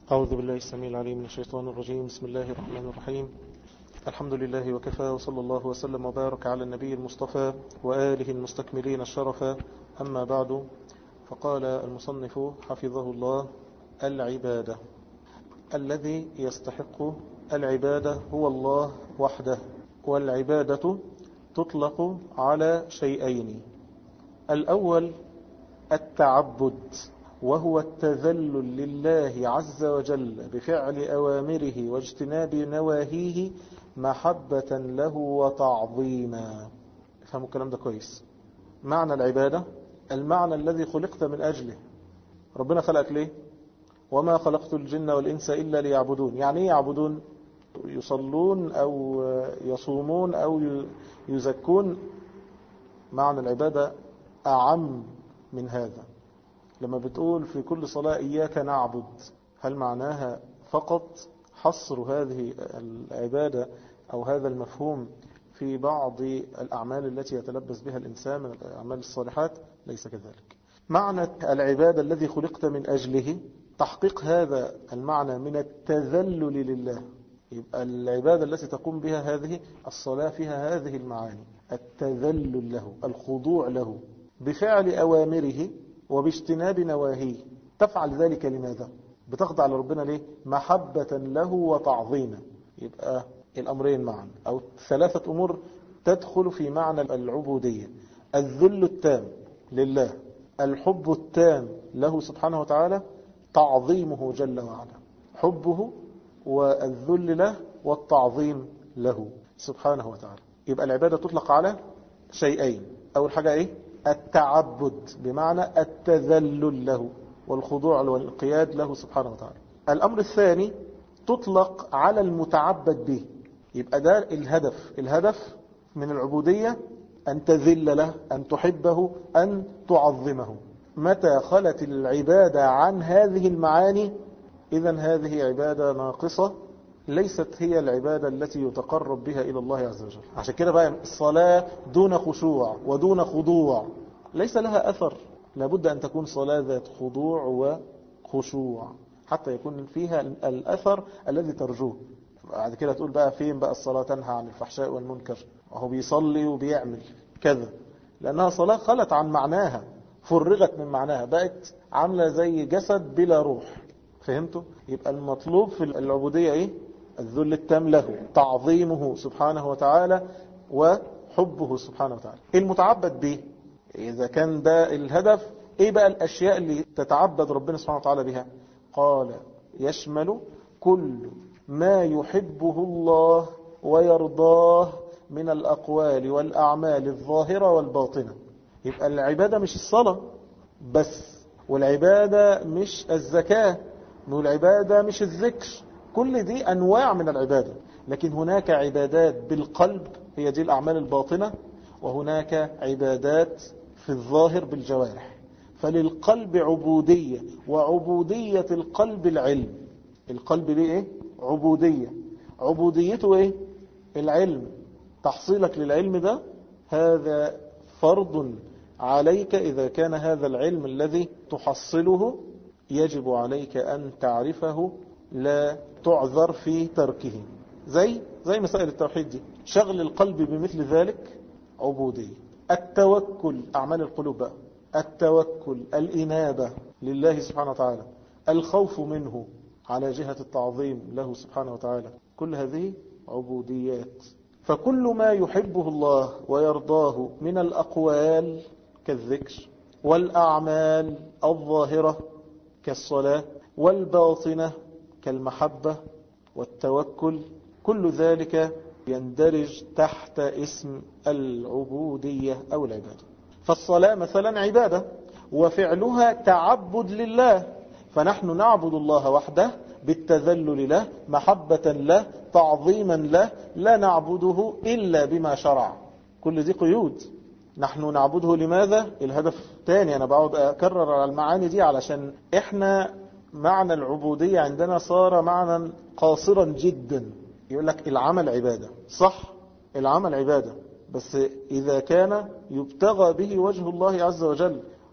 أعوذ بالله السميع العليم من الشيطان الرجيم بسم الله الرحمن الرحيم الحمد لله وكفى وصلى الله وسلم وبارك على النبي المصطفى وآله المستكملين الشرفا أما بعد فقال المصنف حفظه الله العبادة الذي يستحق العبادة هو الله وحده والعبادة تطلق على شيئين الأول التعبد وهو التذلل لله عز وجل بفعل أوامره واجتناب نواهيه محبة له وتعظيما فهموا الكلام ده كويس معنى العبادة المعنى الذي خلقت من أجله ربنا خلقك ليه وما خلقت الجن والإنس إلا ليعبدون يعني ايه يعبدون يصلون أو يصومون أو يزكون معنى العبادة أعم من هذا لما بتقول في كل صلاة إياك نعبد هل معناها فقط حصر هذه العبادة أو هذا المفهوم في بعض الأعمال التي يتلبس بها الإنسان من الأعمال الصالحات ليس كذلك معنى العبادة الذي خلقت من أجله تحقيق هذا المعنى من التذلل لله يبقى العبادة التي تقوم بها هذه الصلاة فيها هذه المعاني التذلل له الخضوع له بفعل أوامره وباجتناب نواهيه تفعل ذلك لماذا بتخضع لربنا ليه محبة له وتعظيما يبقى الأمرين معا أو ثلاثة أمور تدخل في معنى العبودية الذل التام لله الحب التام له سبحانه وتعالى تعظيمه جل وعلا حبه والذل له والتعظيم له سبحانه وتعالى يبقى العبادة تطلق على شيئين أول حاجة إيه التعبد بمعنى التذلل له والخضوع والانقياد له سبحانه وتعالى الأمر الثاني تطلق على المتعبد به يبقى ده الهدف الهدف من العبودية أن تذل له أن تحبه أن تعظمه متى خلت العبادة عن هذه المعاني إذا هذه عبادة ناقصة ليست هي العبادة التي يتقرب بها إلى الله عز وجل عشان كده بقى الصلاة دون خشوع ودون خضوع ليس لها أثر لابد أن تكون صلاة ذات خضوع وخشوع حتى يكون فيها الأثر الذي ترجوه بعد كده تقول بقى فين بقى الصلاة تنهى عن الفحشاء والمنكر وهو بيصلي وبيعمل كذا لأنها صلاة خلت عن معناها فرغت من معناها بقت عاملة زي جسد بلا روح فهمتوا؟ يبقى المطلوب في العبودية ايه؟ الذل التام له تعظيمه سبحانه وتعالى وحبه سبحانه وتعالى المتعبد به إذا كان ده الهدف ايه بقى الأشياء اللي تتعبد ربنا سبحانه وتعالى بها قال يشمل كل ما يحبه الله ويرضاه من الأقوال والأعمال الظاهرة والباطنة يبقى العبادة مش الصلاة بس والعبادة مش الزكاة والعبادة مش الذكر كل دي أنواع من العبادة لكن هناك عبادات بالقلب هي دي الأعمال الباطنة وهناك عبادات في الظاهر بالجوارح فللقلب عبودية وعبودية القلب العلم القلب ليه ايه عبودية عبوديته ايه العلم تحصيلك للعلم ده هذا فرض عليك إذا كان هذا العلم الذي تحصله يجب عليك أن تعرفه لا تعذر في تركه زي زي مسائل التوحيد دي شغل القلب بمثل ذلك عبودية التوكل أعمال القلوب بقى التوكل الإنابة لله سبحانه وتعالى الخوف منه على جهة التعظيم له سبحانه وتعالى كل هذه عبوديات فكل ما يحبه الله ويرضاه من الأقوال كالذكر والأعمال الظاهرة كالصلاة والباطنة كالمحبة والتوكل كل ذلك يندرج تحت اسم العبودية أو العبادة فالصلاة مثلا عبادة وفعلها تعبد لله فنحن نعبد الله وحده بالتذلل له محبة له تعظيما له لا نعبده إلا بما شرع كل دي قيود نحن نعبده لماذا الهدف تاني أنا بقعد أكرر على المعاني دي علشان إحنا معنى العبودية عندنا صار معنى قاصرا جدا يقول لك العمل عبادة صح العمل عبادة بس إذا كان يبتغى به وجه الله عز وجل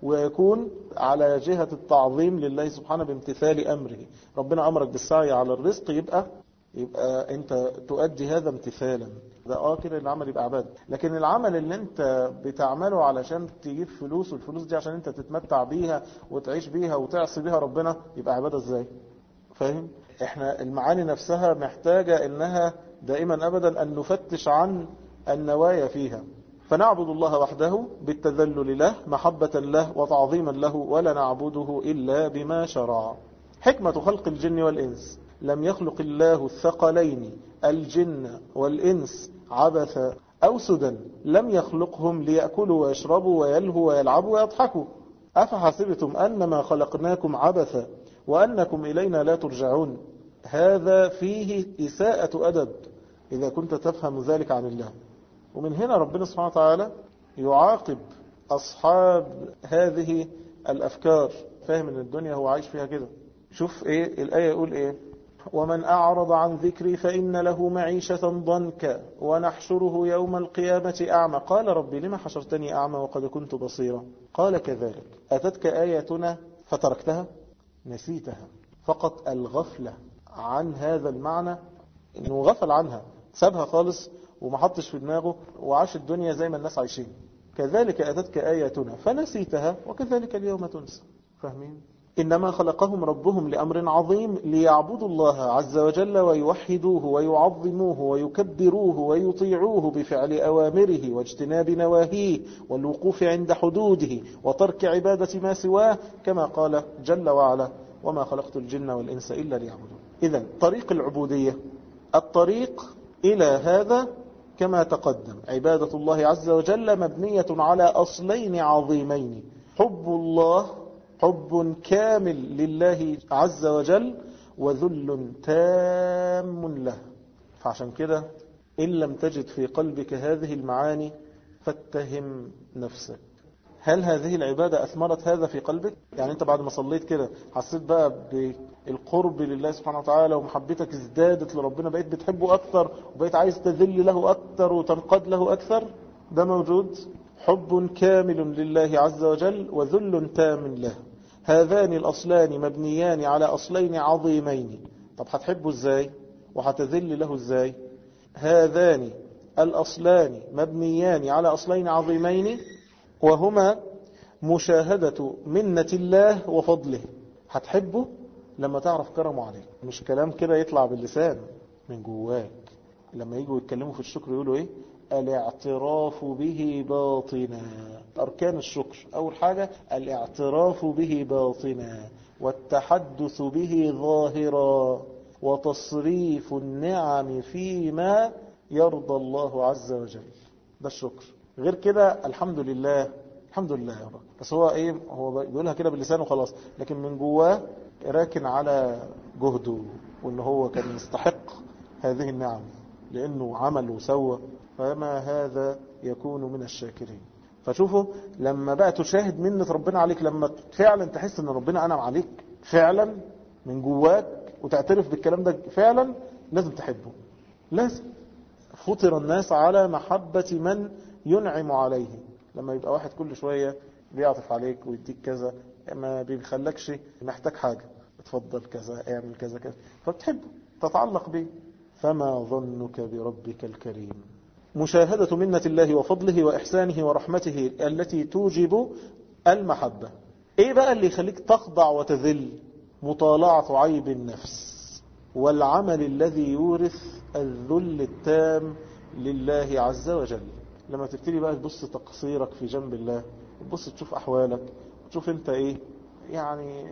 ويكون على جهة التعظيم لله سبحانه بامتثال أمره ربنا أمرك بالسعي على الرزق يبقى يبقى أنت تؤدي هذا امتثالا ده اه كده العمل يبقى عبادة لكن العمل اللي انت بتعمله علشان تجيب فلوس والفلوس دي عشان انت تتمتع بيها وتعيش بيها وتعصي بيها ربنا يبقى عبادة ازاي فاهم احنا المعاني نفسها محتاجة انها دائما ابدا ان نفتش عن النوايا فيها فنعبد الله وحده بالتذلل له محبة له وتعظيما له ولا نعبده إلا بما شرع حكمة خلق الجن والإنس لم يخلق الله الثقلين الجن والإنس عبثا أو سدى لم يخلقهم ليأكلوا ويشربوا ويلهوا ويلعبوا ويضحكوا أفحسبتم أنما خلقناكم عبثا وأنكم إلينا لا ترجعون هذا فيه إساءة أدب إذا كنت تفهم ذلك عن الله ومن هنا ربنا سبحانه وتعالى يعاقب أصحاب هذه الأفكار فاهم ان الدنيا هو عايش فيها كده شوف ايه الآية يقول ايه ومن أعرض عن ذكري فإن له معيشة ضنكا ونحشره يوم القيامة أعمى قال ربي لما حشرتني أعمى وقد كنت بصيرا قال كذلك أتتك آياتنا فتركتها نسيتها فقط الغفلة عن هذا المعنى انه غفل عنها سابها خالص وما حطش في دماغه وعاش الدنيا زي ما الناس عايشين كذلك أتتك آياتنا فنسيتها وكذلك اليوم تنسى فاهمين إنما خلقهم ربهم لأمر عظيم ليعبدوا الله عز وجل ويوحدوه ويعظموه ويكبروه ويطيعوه بفعل أوامره واجتناب نواهيه والوقوف عند حدوده وترك عبادة ما سواه كما قال جل وعلا وما خلقت الجن والإنس إلا ليعبدون إذا طريق العبودية الطريق إلى هذا كما تقدم عبادة الله عز وجل مبنية على أصلين عظيمين حب الله حب كامل لله عز وجل وذل تام له فعشان كده إن لم تجد في قلبك هذه المعاني فاتهم نفسك هل هذه العبادة أثمرت هذا في قلبك؟ يعني أنت بعد ما صليت كده حسيت بقى بالقرب لله سبحانه وتعالى ومحبتك ازدادت لربنا بقيت بتحبه أكثر وبقيت عايز تذل له أكثر وتنقاد له أكثر ده موجود حب كامل لله عز وجل وذل تام له هذان الأصلان مبنيان على أصلين عظيمين طب هتحبه ازاي وهتذل له ازاي هذان الأصلان مبنيان على أصلين عظيمين وهما مشاهدة منة الله وفضله هتحبه لما تعرف كرمه عليك مش كلام كده يطلع باللسان من جواك لما يجوا يتكلموا في الشكر يقولوا ايه الاعتراف به باطنا أركان الشكر أول حاجة الاعتراف به باطنا والتحدث به ظاهرا وتصريف النعم فيما يرضى الله عز وجل ده الشكر غير كده الحمد لله الحمد لله يا رب بس هو ايه هو بيقولها كده باللسان وخلاص لكن من جواه راكن على جهده وان هو كان يستحق هذه النعم لانه عمل وسوى فما هذا يكون من الشاكرين فشوفوا لما بقى تشاهد منة ربنا عليك لما فعلا تحس ان ربنا انعم عليك فعلا من جواك وتعترف بالكلام ده فعلا لازم تحبه لازم فطر الناس على محبة من ينعم عليه لما يبقى واحد كل شوية بيعطف عليك ويديك كذا ما بيخلكش محتاج حاجة اتفضل كذا اعمل كذا كذا فبتحبه تتعلق به فما ظنك بربك الكريم مشاهدة منة الله وفضله وإحسانه ورحمته التي توجب المحبة ايه بقى اللي يخليك تخضع وتذل مطالعة عيب النفس والعمل الذي يورث الذل التام لله عز وجل لما تبتدي بقى تبص تقصيرك في جنب الله وتبص تشوف أحوالك تشوف انت ايه يعني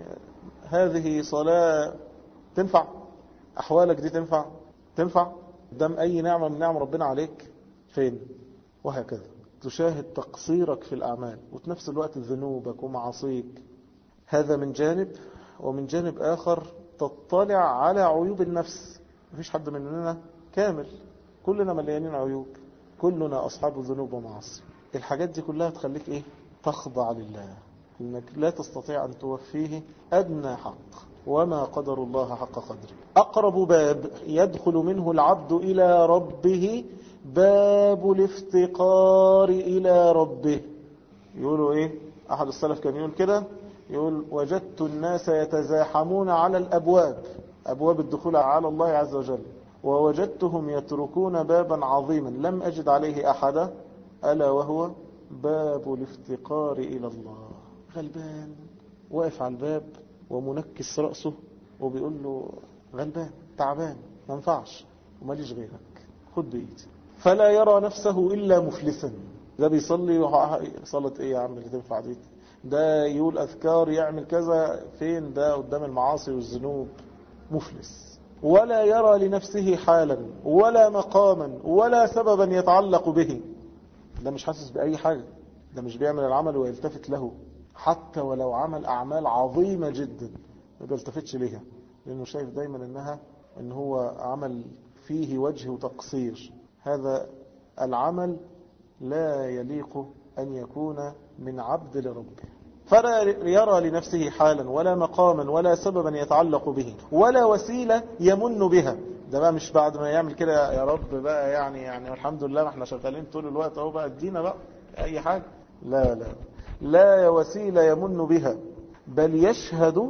هذه صلاة تنفع أحوالك دي تنفع تنفع قدام أي نعمة من نعم ربنا عليك فين وهكذا تشاهد تقصيرك في الأعمال وفي نفس الوقت ذنوبك ومعاصيك هذا من جانب ومن جانب آخر تطلع على عيوب النفس مفيش حد مننا كامل كلنا مليانين عيوب كلنا أصحاب ذنوب ومعاصي الحاجات دي كلها تخليك إيه تخضع لله إنك لا تستطيع أن توفيه أدنى حق وما قدر الله حق قدره أقرب باب يدخل منه العبد إلى ربه باب الافتقار إلى ربه يقولوا إيه أحد السلف كان يقول كده يقول وجدت الناس يتزاحمون على الأبواب أبواب الدخول على الله عز وجل ووجدتهم يتركون بابا عظيما لم أجد عليه أحدا ألا وهو باب الافتقار إلى الله غلبان واقف على الباب ومنكس رأسه وبيقول له غلبان تعبان ما ينفعش وماليش غيرك خد بإيدي فلا يرى نفسه إلا مفلسا ده بيصلي صلاة ايه يا عم اللي تنفع دي ده يقول أذكار يعمل كذا فين ده قدام المعاصي والذنوب مفلس ولا يرى لنفسه حالا ولا مقاما ولا سببا يتعلق به ده مش حاسس بأي حاجة ده مش بيعمل العمل ويلتفت له حتى ولو عمل أعمال عظيمة جدا ما بيلتفتش ليها لأنه شايف دايما أنها أن هو عمل فيه وجه وتقصير هذا العمل لا يليق أن يكون من عبد لربه فلا يرى لنفسه حالا ولا مقاما ولا سببا يتعلق به ولا وسيلة يمن بها ده بقى مش بعد ما يعمل كده يا رب بقى يعني يعني الحمد لله ما احنا شغالين طول الوقت اهو بقى ادينا بقى اي حاجة لا لا لا وسيلة يمن بها بل يشهد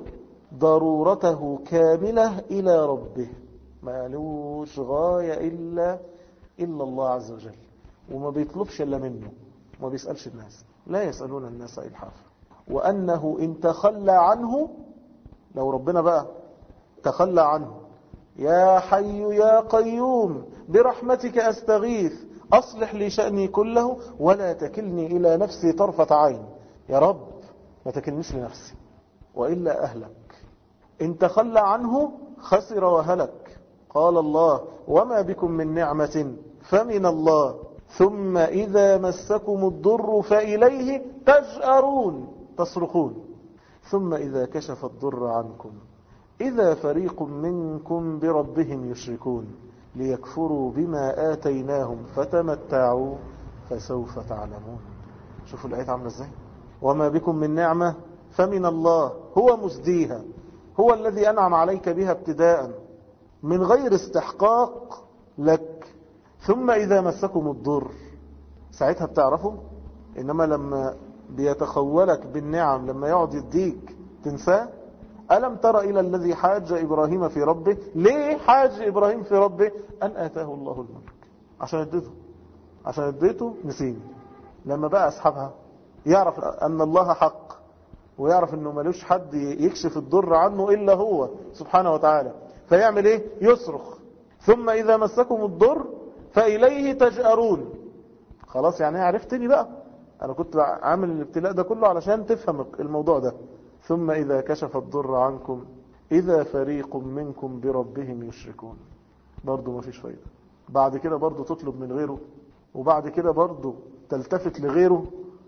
ضرورته كاملة إلى ربه ما لوش غاية إلا إلا الله عز وجل وما بيطلبش إلا منه وما بيسألش الناس لا يسألون الناس إلحافا وأنه إن تخلى عنه لو ربنا بقى تخلى عنه يا حي يا قيوم برحمتك أستغيث أصلح لي شأني كله ولا تكلني إلى نفسي طرفة عين يا رب ما تكلنيش لنفسي وإلا أهلك إن تخلى عنه خسر وهلك قال الله وما بكم من نعمة فمن الله ثم إذا مسكم الضر فإليه تجأرون تصرخون ثم إذا كشف الضر عنكم إذا فريق منكم بربهم يشركون ليكفروا بما آتيناهم فتمتعوا فسوف تعلمون شوفوا الآية عاملة ازاي وما بكم من نعمة فمن الله هو مسديها هو الذي أنعم عليك بها ابتداء من غير استحقاق لك ثم إذا مسكم الضر ساعتها بتعرفوا إنما لما بيتخولك بالنعم لما يقعد يديك تنساه ألم تر إلى الذي حاج إبراهيم في ربه ليه حاج إبراهيم في ربه أن آتاه الله الملك عشان اديته عشان اديته نسيني لما بقى أصحابها يعرف أن الله حق ويعرف أنه ملوش حد يكشف الضر عنه إلا هو سبحانه وتعالى فيعمل إيه يصرخ ثم إذا مسكم الضر فإليه تجأرون خلاص يعني عرفتني بقى أنا كنت عامل الابتلاء ده كله علشان تفهم الموضوع ده ثم إذا كشف الضر عنكم إذا فريق منكم بربهم يشركون برضو ما فيش فايدة بعد كده برضو تطلب من غيره وبعد كده برضو تلتفت لغيره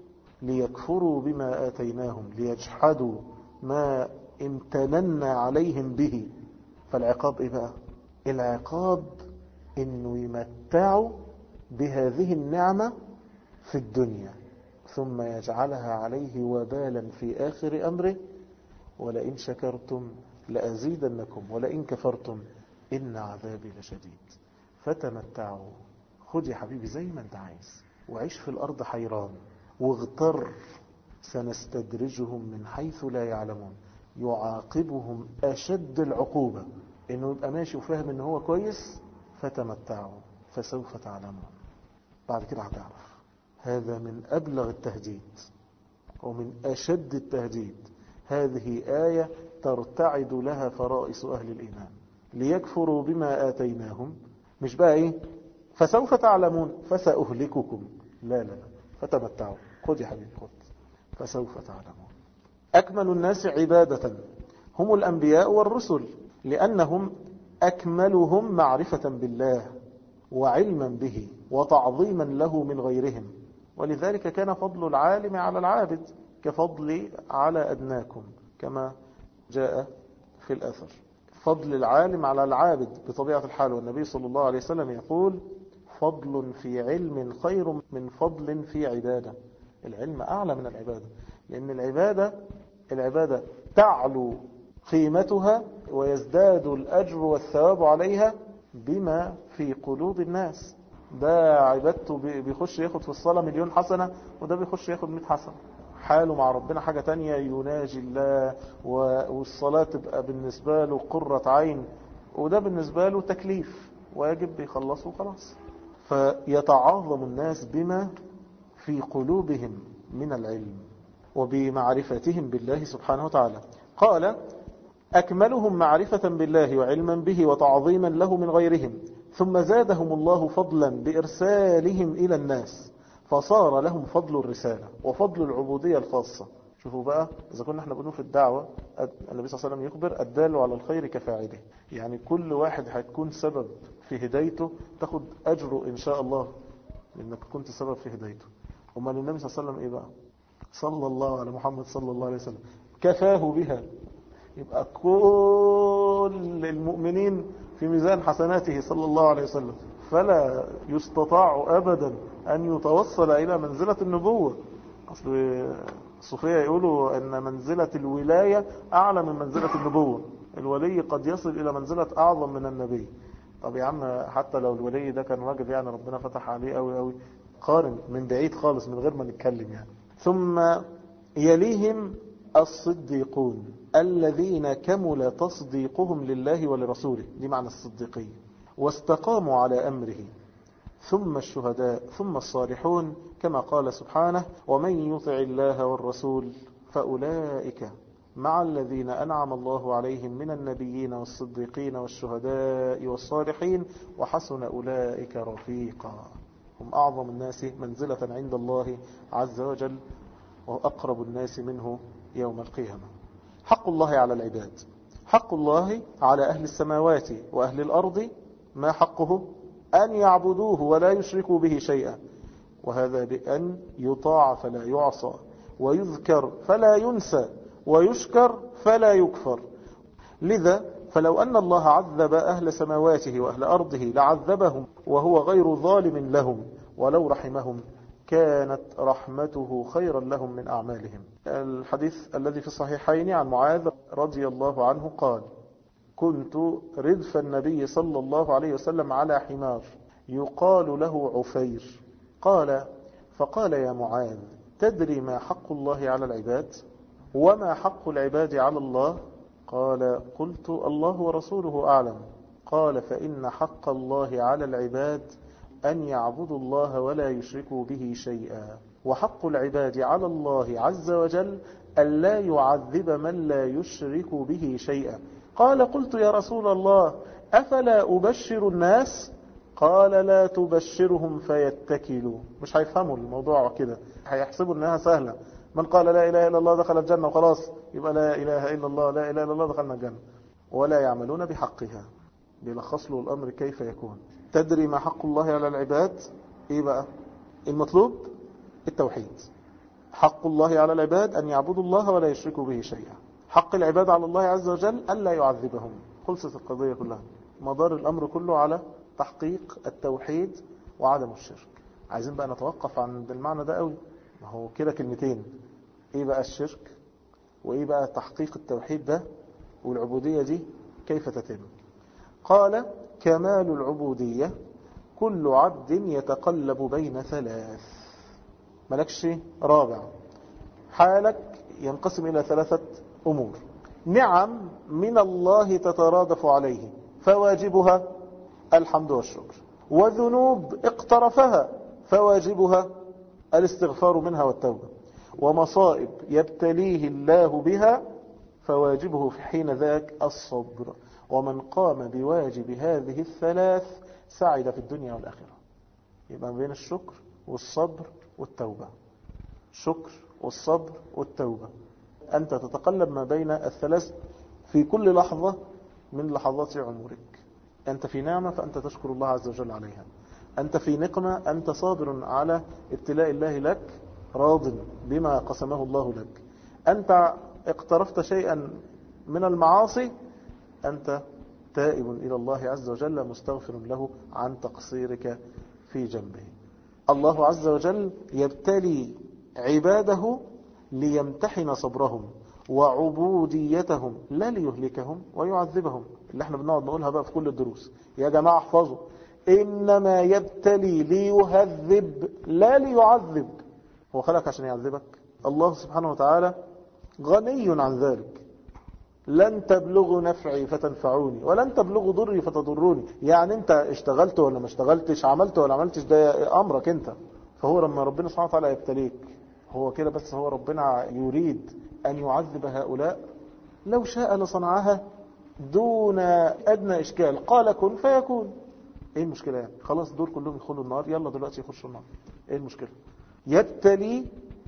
ليكفروا بما آتيناهم ليجحدوا ما امتننا عليهم به فالعقاب إيه بقى العقاب إنه يمتعوا بهذه النعمة في الدنيا ثم يجعلها عليه وبالا في آخر أمره ولئن شكرتم لأزيدنكم ولئن كفرتم إن عذابي لشديد فتمتعوا خد يا حبيبي زي ما انت عايز وعيش في الأرض حيران واغتر سنستدرجهم من حيث لا يعلمون يعاقبهم أشد العقوبة إنه يبقى ماشي وفاهم إنه هو كويس فتمتعوا فسوف تعلمون بعد كده هتعرف هذا من أبلغ التهديد ومن أشد التهديد هذه آية ترتعد لها فرائس أهل الإيمان ليكفروا بما آتيناهم مش بقى إيه فسوف تعلمون فسأهلككم لا لا لا فتمتعوا خذ يا حبيبي خذ فسوف تعلمون أكمل الناس عبادة هم الأنبياء والرسل لأنهم أكملهم معرفة بالله وعلما به وتعظيما له من غيرهم ولذلك كان فضل العالم على العابد كفضل على أدناكم كما جاء في الأثر فضل العالم على العابد بطبيعة الحال والنبي صلى الله عليه وسلم يقول فضل في علم خير من فضل في عبادة العلم أعلى من العبادة لأن العبادة العبادة تعلو قيمتها ويزداد الأجر والثواب عليها بما في قلوب الناس ده عبادته بيخش ياخد في الصلاة مليون حسنة وده بيخش ياخد 100 حسنة حاله مع ربنا حاجة تانية يناجي الله والصلاة تبقى بالنسبة له قرة عين وده بالنسبة له تكليف واجب بيخلصه خلاص فيتعاظم الناس بما في قلوبهم من العلم وبمعرفتهم بالله سبحانه وتعالى قال أكملهم معرفة بالله وعلما به وتعظيما له من غيرهم ثم زادهم الله فضلا بإرسالهم إلى الناس فصار لهم فضل الرسالة وفضل العبودية الخاصة شوفوا بقى إذا كنا احنا بنقول في الدعوة النبي صلى الله عليه وسلم يخبر الدال على الخير كفاعله يعني كل واحد هتكون سبب في هدايته تاخد أجره إن شاء الله لأنك كنت سبب في هدايته أمال النبي صلى الله عليه وسلم إيه بقى صلى الله على محمد صلى الله عليه وسلم كفاه بها يبقى كل المؤمنين في ميزان حسناته صلى الله عليه وسلم فلا يستطاع أبدا أن يتوصل إلى منزلة النبوة أصل الصوفية يقولوا أن منزلة الولاية أعلى من منزلة النبوة الولي قد يصل إلى منزلة أعظم من النبي طب يا عم حتى لو الولي ده كان راجل يعني ربنا فتح عليه قوي قوي قارن من بعيد خالص من غير ما نتكلم يعني ثم يليهم الصديقون الذين كمل تصديقهم لله ولرسوله دي معنى الصديقية واستقاموا على أمره ثم الشهداء ثم الصالحون كما قال سبحانه ومن يطع الله والرسول فأولئك مع الذين أنعم الله عليهم من النبيين والصديقين والشهداء والصالحين وحسن أولئك رفيقا هم أعظم الناس منزلة عند الله عز وجل وأقرب الناس منه يوم القيامة حق الله على العباد حق الله على أهل السماوات وأهل الأرض ما حقه أن يعبدوه ولا يشركوا به شيئا وهذا بأن يطاع فلا يعصى ويذكر فلا ينسى ويشكر فلا يكفر لذا فلو أن الله عذب أهل سماواته وأهل أرضه لعذبهم وهو غير ظالم لهم ولو رحمهم كانت رحمته خيرا لهم من أعمالهم الحديث الذي في الصحيحين عن معاذ رضي الله عنه قال كنت ردف النبي صلى الله عليه وسلم على حمار يقال له عفير قال فقال يا معاذ تدري ما حق الله على العباد وما حق العباد على الله قال قلت الله ورسوله أعلم قال فإن حق الله على العباد أن يعبدوا الله ولا يشركوا به شيئا وحق العباد على الله عز وجل ألا يعذب من لا يشرك به شيئا قال قلت يا رسول الله أفلا أبشر الناس قال لا تبشرهم فيتكلوا مش هيفهموا الموضوع كده هيحسبوا انها سهلة من قال لا إله إلا الله دخل الجنة وخلاص يبقى لا إله إلا الله لا إله إلا الله دخلنا الجنة ولا يعملون بحقها بيلخص له الأمر كيف يكون تدري ما حق الله على العباد إيه بقى المطلوب التوحيد حق الله على العباد أن يعبدوا الله ولا يشركوا به شيئا حق العباد على الله عز وجل ألا يعذبهم خلصت القضية كلها مدار الأمر كله على تحقيق التوحيد وعدم الشرك عايزين بقى نتوقف عن المعنى ده قوي ما هو كده كلمتين ايه بقى الشرك وايه بقى تحقيق التوحيد ده والعبودية دي كيف تتم قال كمال العبودية كل عبد يتقلب بين ثلاث ملكش رابع حالك ينقسم إلى ثلاثة أمور نعم من الله تترادف عليه فواجبها الحمد والشكر وذنوب اقترفها فواجبها الاستغفار منها والتوبة ومصائب يبتليه الله بها فواجبه في حين ذاك الصبر ومن قام بواجب هذه الثلاث سعد في الدنيا والآخرة يبقى بين الشكر والصبر والتوبة شكر والصبر والتوبة أنت تتقلب ما بين الثلاث في كل لحظة من لحظات عمرك أنت في نعمة فأنت تشكر الله عز وجل عليها أنت في نقمة أنت صابر على ابتلاء الله لك راض بما قسمه الله لك أنت اقترفت شيئا من المعاصي أنت تائب إلى الله عز وجل مستغفر له عن تقصيرك في جنبه الله عز وجل يبتلي عباده ليمتحن صبرهم وعبوديتهم لا ليهلكهم ويعذبهم اللي احنا بنقعد نقولها بقى في كل الدروس يا جماعة احفظوا إنما يبتلي ليهذب لا ليعذب هو خلقك عشان يعذبك الله سبحانه وتعالى غني عن ذلك لن تبلغوا نفعي فتنفعوني ولن تبلغوا ضري فتضروني يعني انت اشتغلت ولا ما اشتغلتش عملت ولا عملتش ده امرك انت فهو لما ربنا سبحانه وتعالى يبتليك هو كده بس هو ربنا يريد ان يعذب هؤلاء لو شاء لصنعها دون ادنى اشكال قال كن فيكون ايه المشكلة يعني خلاص دول كلهم يدخلوا النار يلا دلوقتي يخشوا النار ايه المشكلة يبتلي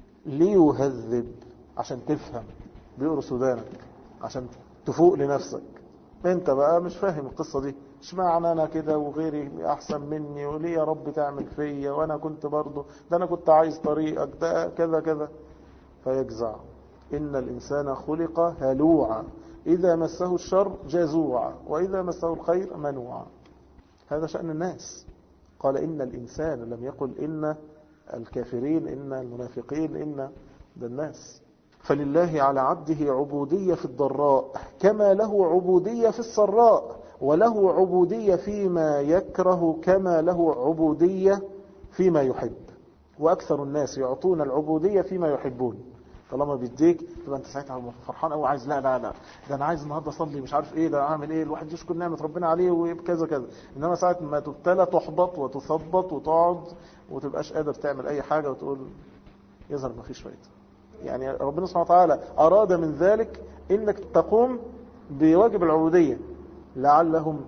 ليهذب عشان تفهم بيقروا سودانك عشان تفوق لنفسك انت بقى مش فاهم القصة دي اشمعنى انا كده وغيري احسن مني وليه يا رب تعمل فيا وانا كنت برضه ده انا كنت عايز طريقك ده كذا كذا فيجزع ان الانسان خلق هلوعا اذا مسه الشر جزوعا واذا مسه الخير منوعا هذا شأن الناس قال إن الإنسان لم يقل إن الكافرين إن المنافقين إن ده الناس فلله على عبده عبودية في الضراء كما له عبودية في السراء وله عبودية فيما يكره كما له عبودية فيما يحب وأكثر الناس يعطون العبودية فيما يحبون طالما بيديك تبقى انت ساعتها فرحان قوي عايز لا لا لا ده انا عايز النهارده اصلي مش عارف ايه ده اعمل ايه الواحد يشكر نعمه ربنا عليه وكذا كذا انما ساعه ما تبتلى تحبط وتثبط وتقعد وتبقاش قادر تعمل اي حاجه وتقول يظهر ما فيش فايده يعني ربنا سبحانه وتعالى اراد من ذلك انك تقوم بواجب العبوديه لعلهم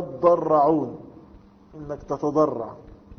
يضرعون انك تتضرع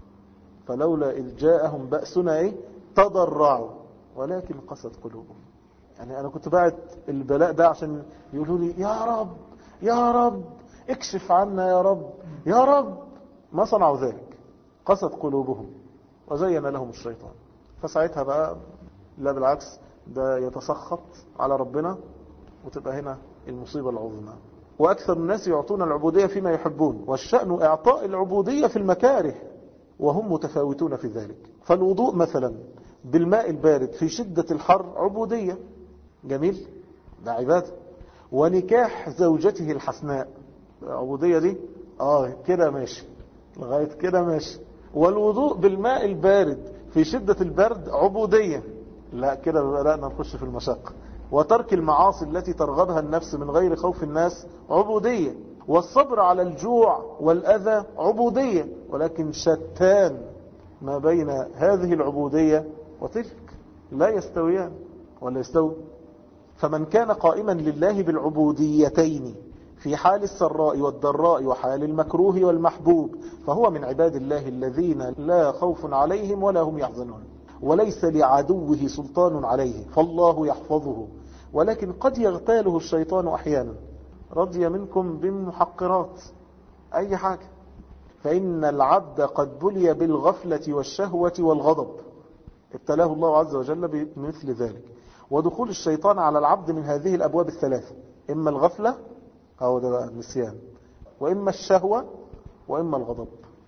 فلولا اذ جاءهم باسنا ايه تضرعوا ولكن قست قلوبهم يعني أنا كنت بعت البلاء ده عشان يقولوا لي يا رب يا رب اكشف عنا يا رب يا رب ما صنعوا ذلك قست قلوبهم وزين لهم الشيطان فساعتها بقى لا بالعكس ده يتسخط على ربنا وتبقى هنا المصيبة العظمى وأكثر الناس يعطون العبودية فيما يحبون والشأن إعطاء العبودية في المكاره وهم متفاوتون في ذلك فالوضوء مثلا بالماء البارد في شدة الحر عبودية جميل ده عبادة ونكاح زوجته الحسناء العبودية دي اه كده ماشي لغاية كده ماشي والوضوء بالماء البارد في شدة البرد عبودية لا كده بدأنا نخش في المشقة وترك المعاصي التي ترغبها النفس من غير خوف الناس عبودية والصبر على الجوع والأذى عبودية ولكن شتان ما بين هذه العبودية وتلك لا يستويان ولا يستوي فمن كان قائما لله بالعبوديتين في حال السراء والضراء وحال المكروه والمحبوب فهو من عباد الله الذين لا خوف عليهم ولا هم يحزنون وليس لعدوه سلطان عليه فالله يحفظه ولكن قد يغتاله الشيطان أحيانا رضي منكم بمحقرات أي حاجة فإن العبد قد بلي بالغفلة والشهوة والغضب ابتلاه الله عز وجل بمثل ذلك ودخول الشيطان على العبد من هذه الأبواب الثلاثة إما الغفلة أو ده بقى النسيان وإما الشهوة وإما الغضب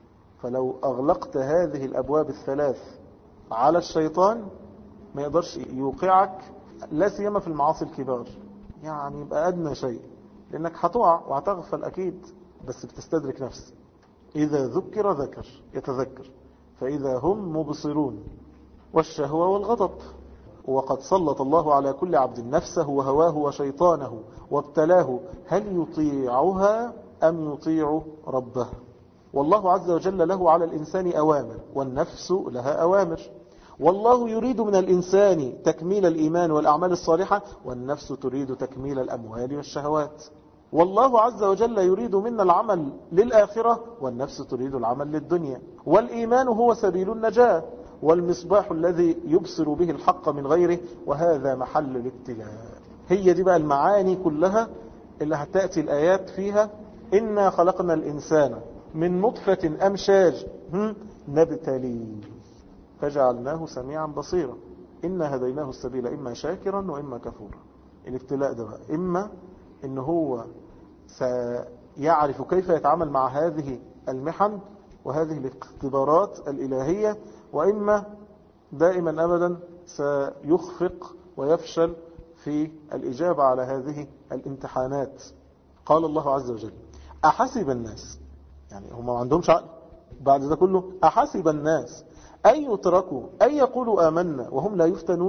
فلو أغلقت هذه الأبواب الثلاث على الشيطان ما يقدرش يوقعك لا سيما في المعاصي الكبار يعني يبقى أدنى شيء لأنك هتقع وهتغفل أكيد بس بتستدرك نفسك إذا ذكر ذكر يتذكر فإذا هم مبصرون والشهوة والغضب وقد سلط الله على كل عبد نفسه وهواه وشيطانه وابتلاه هل يطيعها أم يطيع ربه والله عز وجل له على الإنسان أوامر والنفس لها أوامر والله يريد من الإنسان تكميل الإيمان والأعمال الصالحة والنفس تريد تكميل الأموال والشهوات والله عز وجل يريد منا العمل للآخرة والنفس تريد العمل للدنيا والإيمان هو سبيل النجاة والمصباح الذي يبصر به الحق من غيره وهذا محل الابتلاء هي دي بقى المعاني كلها اللي هتأتي الآيات فيها إنا خلقنا الإنسان من نطفة أمشاج نبتلي فجعلناه سميعا بصيرا إنا هديناه السبيل إما شاكرا وإما كفورا الابتلاء ده بقى إما إن هو سيعرف كيف يتعامل مع هذه المحن وهذه الاختبارات الإلهية وإما دائما أبدا سيخفق ويفشل في الإجابة على هذه الامتحانات قال الله عز وجل أحسب الناس يعني هم ما عندهمش عقل بعد ده كله أحسب الناس أن يتركوا أن يقولوا آمنا وهم لا يفتنون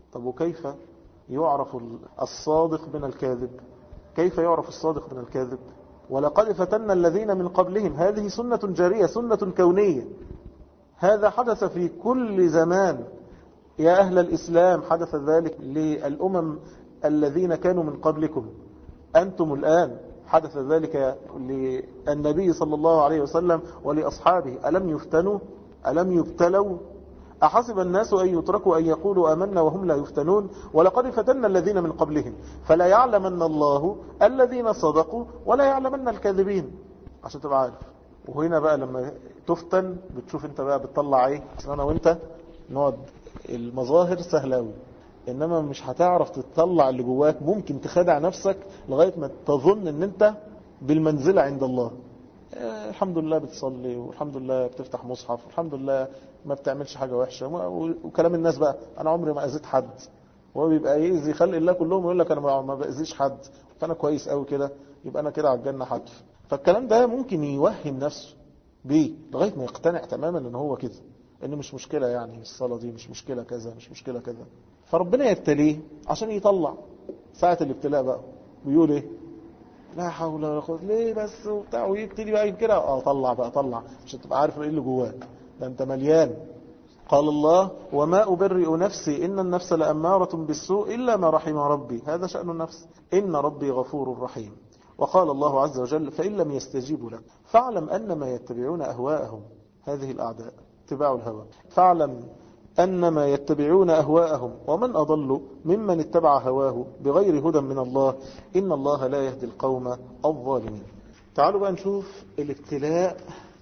طب وكيف يعرف الصادق من الكاذب كيف يعرف الصادق من الكاذب ولقد فتنا الذين من قبلهم هذه سنة جارية سنة كونية هذا حدث في كل زمان يا أهل الإسلام حدث ذلك للأمم الذين كانوا من قبلكم أنتم الآن حدث ذلك للنبي صلى الله عليه وسلم ولأصحابه ألم يفتنوا ألم يبتلوا أحسب الناس أن يتركوا أن يقولوا أمنا وهم لا يفتنون ولقد فتنا الذين من قبلهم فلا يعلمن الله الذين صدقوا ولا يعلمن الكاذبين عشان تبقى عارف وهنا بقى لما تفتن بتشوف انت بقى بتطلع ايه انا وانت نقعد المظاهر سهلة قوي انما مش هتعرف تطلع اللي جواك ممكن تخدع نفسك لغاية ما تظن ان انت بالمنزلة عند الله آه، الحمد لله بتصلي والحمد لله بتفتح مصحف والحمد لله ما بتعملش حاجة وحشة وكلام الناس بقى انا عمري ما اذيت حد وهو بيبقى يأذي خلق الله كلهم يقول لك انا ما بأذيش حد فانا كويس قوي كده يبقى انا كده على الجنة حتف فالكلام ده ممكن يوهم نفسه بيه لغاية ما يقتنع تماما ان هو كده ان مش مشكلة يعني الصلاة دي مش مشكلة كذا مش مشكلة كذا فربنا يبتليه عشان يطلع ساعة الابتلاء بقى ويقول ايه لا حول ولا قوه ليه بس وبتاع ويبتدي بقى كده اه طلع بقى طلع عشان تبقى عارف ايه اللي جواك ده انت مليان قال الله وما أبرئ نفسي إن النفس لأمارة بالسوء إلا ما رحم ربي هذا شأن النفس إن ربي غفور رحيم وقال الله عز وجل فإن لم يستجيبوا لك فاعلم أنما يتبعون أهواءهم هذه الأعداء اتباع الهوى فاعلم أنما يتبعون أهواءهم ومن أضل ممن اتبع هواه بغير هدى من الله إن الله لا يهدي القوم الظالمين تعالوا بقى نشوف الابتلاء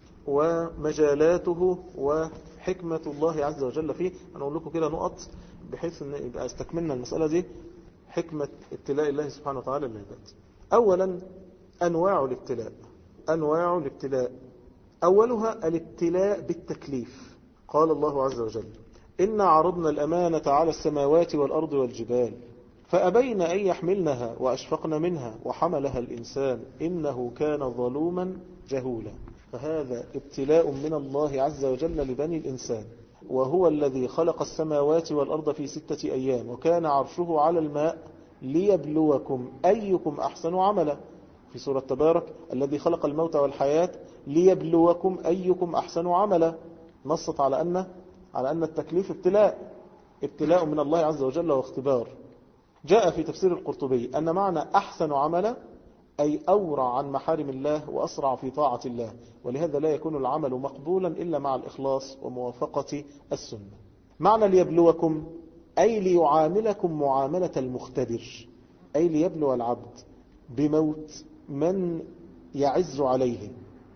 ومجالاته وحكمة الله عز وجل فيه أنا أقول لكم كده نقط بحيث أن يبقى استكملنا المسألة دي حكمة ابتلاء الله سبحانه وتعالى للعباد أولا أنواع الابتلاء أنواع الابتلاء أولها الابتلاء بالتكليف قال الله عز وجل إن عرضنا الأمانة على السماوات والأرض والجبال فأبين أن يحملنها وأشفقن منها وحملها الإنسان إنه كان ظلوما جهولا فهذا ابتلاء من الله عز وجل لبني الإنسان وهو الذي خلق السماوات والأرض في ستة أيام وكان عرشه على الماء ليبلوكم أيكم أحسن عملا في سورة تبارك الذي خلق الموت والحياة ليبلوكم أيكم أحسن عملا نصت على أن على أن التكليف ابتلاء ابتلاء من الله عز وجل واختبار جاء في تفسير القرطبي أن معنى أحسن عملا أي أورع عن محارم الله وأسرع في طاعة الله ولهذا لا يكون العمل مقبولا إلا مع الإخلاص وموافقة السنة معنى ليبلوكم أي ليعاملكم معاملة المختبر أي ليبلو العبد بموت من يعز عليه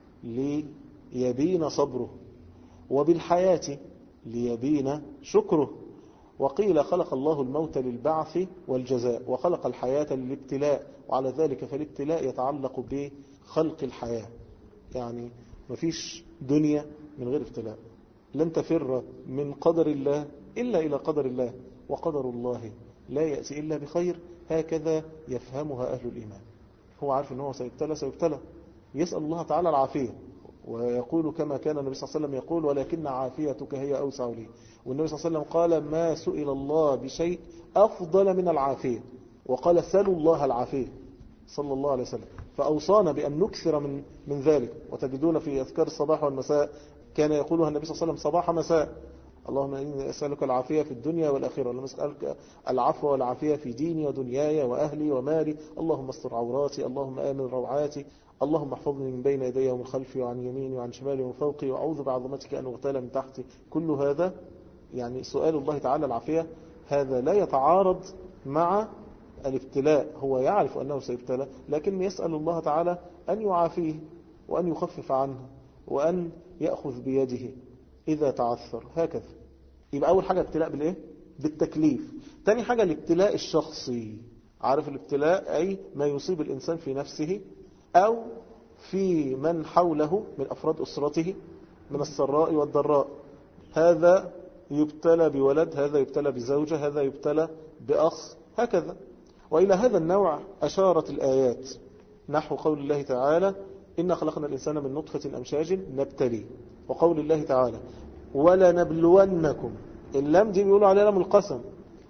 ليبين صبره وبالحياة ليبين شكره وقيل خلق الله الموت للبعث والجزاء وخلق الحياة للابتلاء وعلى ذلك فالابتلاء يتعلق بخلق الحياة يعني مفيش دنيا من غير ابتلاء لن تفر من قدر الله إلا إلى قدر الله وقدر الله لا يأتي إلا بخير هكذا يفهمها أهل الإيمان هو عارف أنه سيبتلى سيبتلى يسأل الله تعالى العافية ويقول كما كان النبي صلى الله عليه وسلم يقول ولكن عافيتك هي أوسع لي والنبي صلى الله عليه وسلم قال ما سئل الله بشيء أفضل من العافية وقال سلوا الله العافية صلى الله عليه وسلم فأوصانا بأن نكثر من من ذلك وتجدون في أذكار الصباح والمساء كان يقولها النبي صلى الله عليه وسلم صباح مساء اللهم إني أسألك العافية في الدنيا والآخرة اللهم أسألك العفو والعافية في ديني ودنياي وأهلي ومالي اللهم استر عوراتي اللهم آمن روعاتي اللهم احفظني من بين يدي ومن خلفي وعن يميني وعن شمالي ومن فوقي وأعوذ بعظمتك أن أغتال من تحتي كل هذا يعني سؤال الله تعالى العافية هذا لا يتعارض مع الابتلاء هو يعرف أنه سيبتلى لكن يسأل الله تعالى أن يعافيه وأن يخفف عنه وأن يأخذ بيده إذا تعثر هكذا يبقى أول حاجة ابتلاء بالإيه؟ بالتكليف تاني حاجة الابتلاء الشخصي عارف الابتلاء أي ما يصيب الإنسان في نفسه أو في من حوله من أفراد أسرته من السراء والضراء هذا يبتلى بولد هذا يبتلى بزوجة هذا يبتلى بأخ هكذا وإلى هذا النوع أشارت الآيات نحو قول الله تعالى إن خلقنا الإنسان من نطفة أمشاج نبتلي وقول الله تعالى ولنبلونكم اللام دي بيقولوا عليها لام القسم